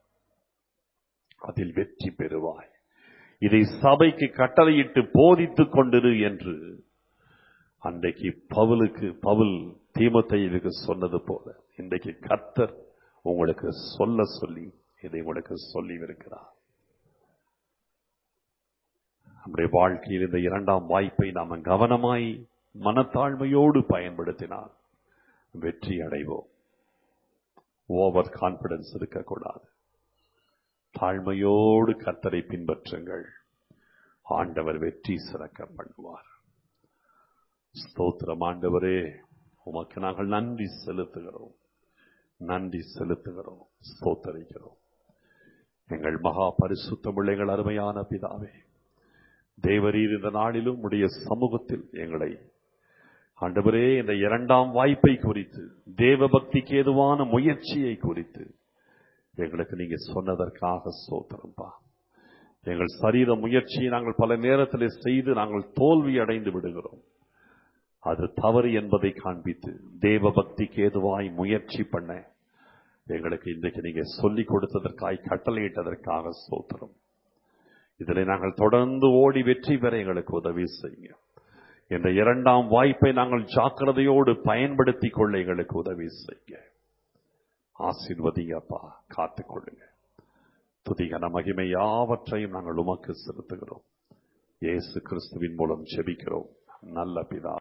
S1: அதில் வெற்றி பெறுவாய் இதை சபைக்கு கட்டளையிட்டு போதித்துக் கொண்டிரு என்று அன்றைக்கு பவுலுக்கு பவுல் தீமத்தையுக்கு சொன்னது போல இன்றைக்கு கர்த்தர் உங்களுக்கு சொல்ல சொல்லி இதை உங்களுக்கு சொல்லி இருக்கிறார் நம்முடைய வாழ்க்கையில் இந்த இரண்டாம் வாய்ப்பை நாம் கவனமாய் மனத்தாழ்மையோடு பயன்படுத்தினால் வெற்றி அடைவோம் ஓவர் கான்பிடன்ஸ் இருக்கக்கூடாது தாழ்மையோடு கர்த்தரை பின்பற்றுங்கள் ஆண்டவர் வெற்றி சிறக்க பண்ணுவார் ஸ்தோத்திரம் ஆண்டவரே உமக்கு நாங்கள் நன்றி செலுத்துகிறோம் நன்றி செலுத்துகிறோம் ஸ்தோத்தரிக்கிறோம் எங்கள் மகா பரிசுத்த பிள்ளைகள் அருமையான பிதாவே தேவரீர் இந்த நாளிலும் உடைய சமூகத்தில் எங்களை ஆண்டவரே இந்த இரண்டாம் வாய்ப்பை குறித்து தேவ பக்திக்கு ஏதுவான முயற்சியை குறித்து எங்களுக்கு நீங்க சொன்னதற்காக சோத்திரம்பா எங்கள் சரீர முயற்சியை நாங்கள் பல நேரத்தில் செய்து நாங்கள் தோல்வி அடைந்து விடுகிறோம் அது தவறு என்பதை காண்பித்து தேவ பக்திக்கு ஏதுவாய் முயற்சி பண்ண எங்களுக்கு இன்றைக்கு நீங்க சொல்லிக் கொடுத்ததற்காய் கட்டளையிட்டதற்காக சோத்திரம் இதில் நாங்கள் தொடர்ந்து ஓடி வெற்றி பெற எங்களுக்கு உதவி செய்யுங்க இந்த இரண்டாம் வாய்ப்பை நாங்கள் ஜாக்கிரதையோடு பயன்படுத்திக் கொள்ள எங்களுக்கு உதவி செய்யுங்க ஆசீர்வதிங்கப்பா காத்துக்கொள்ளுங்க துதிகன மகிமை யாவற்றையும் நாங்கள் உமக்கு செலுத்துகிறோம் இயேசு கிறிஸ்துவின் மூலம் ஜெபிக்கிறோம் நல்ல பிதா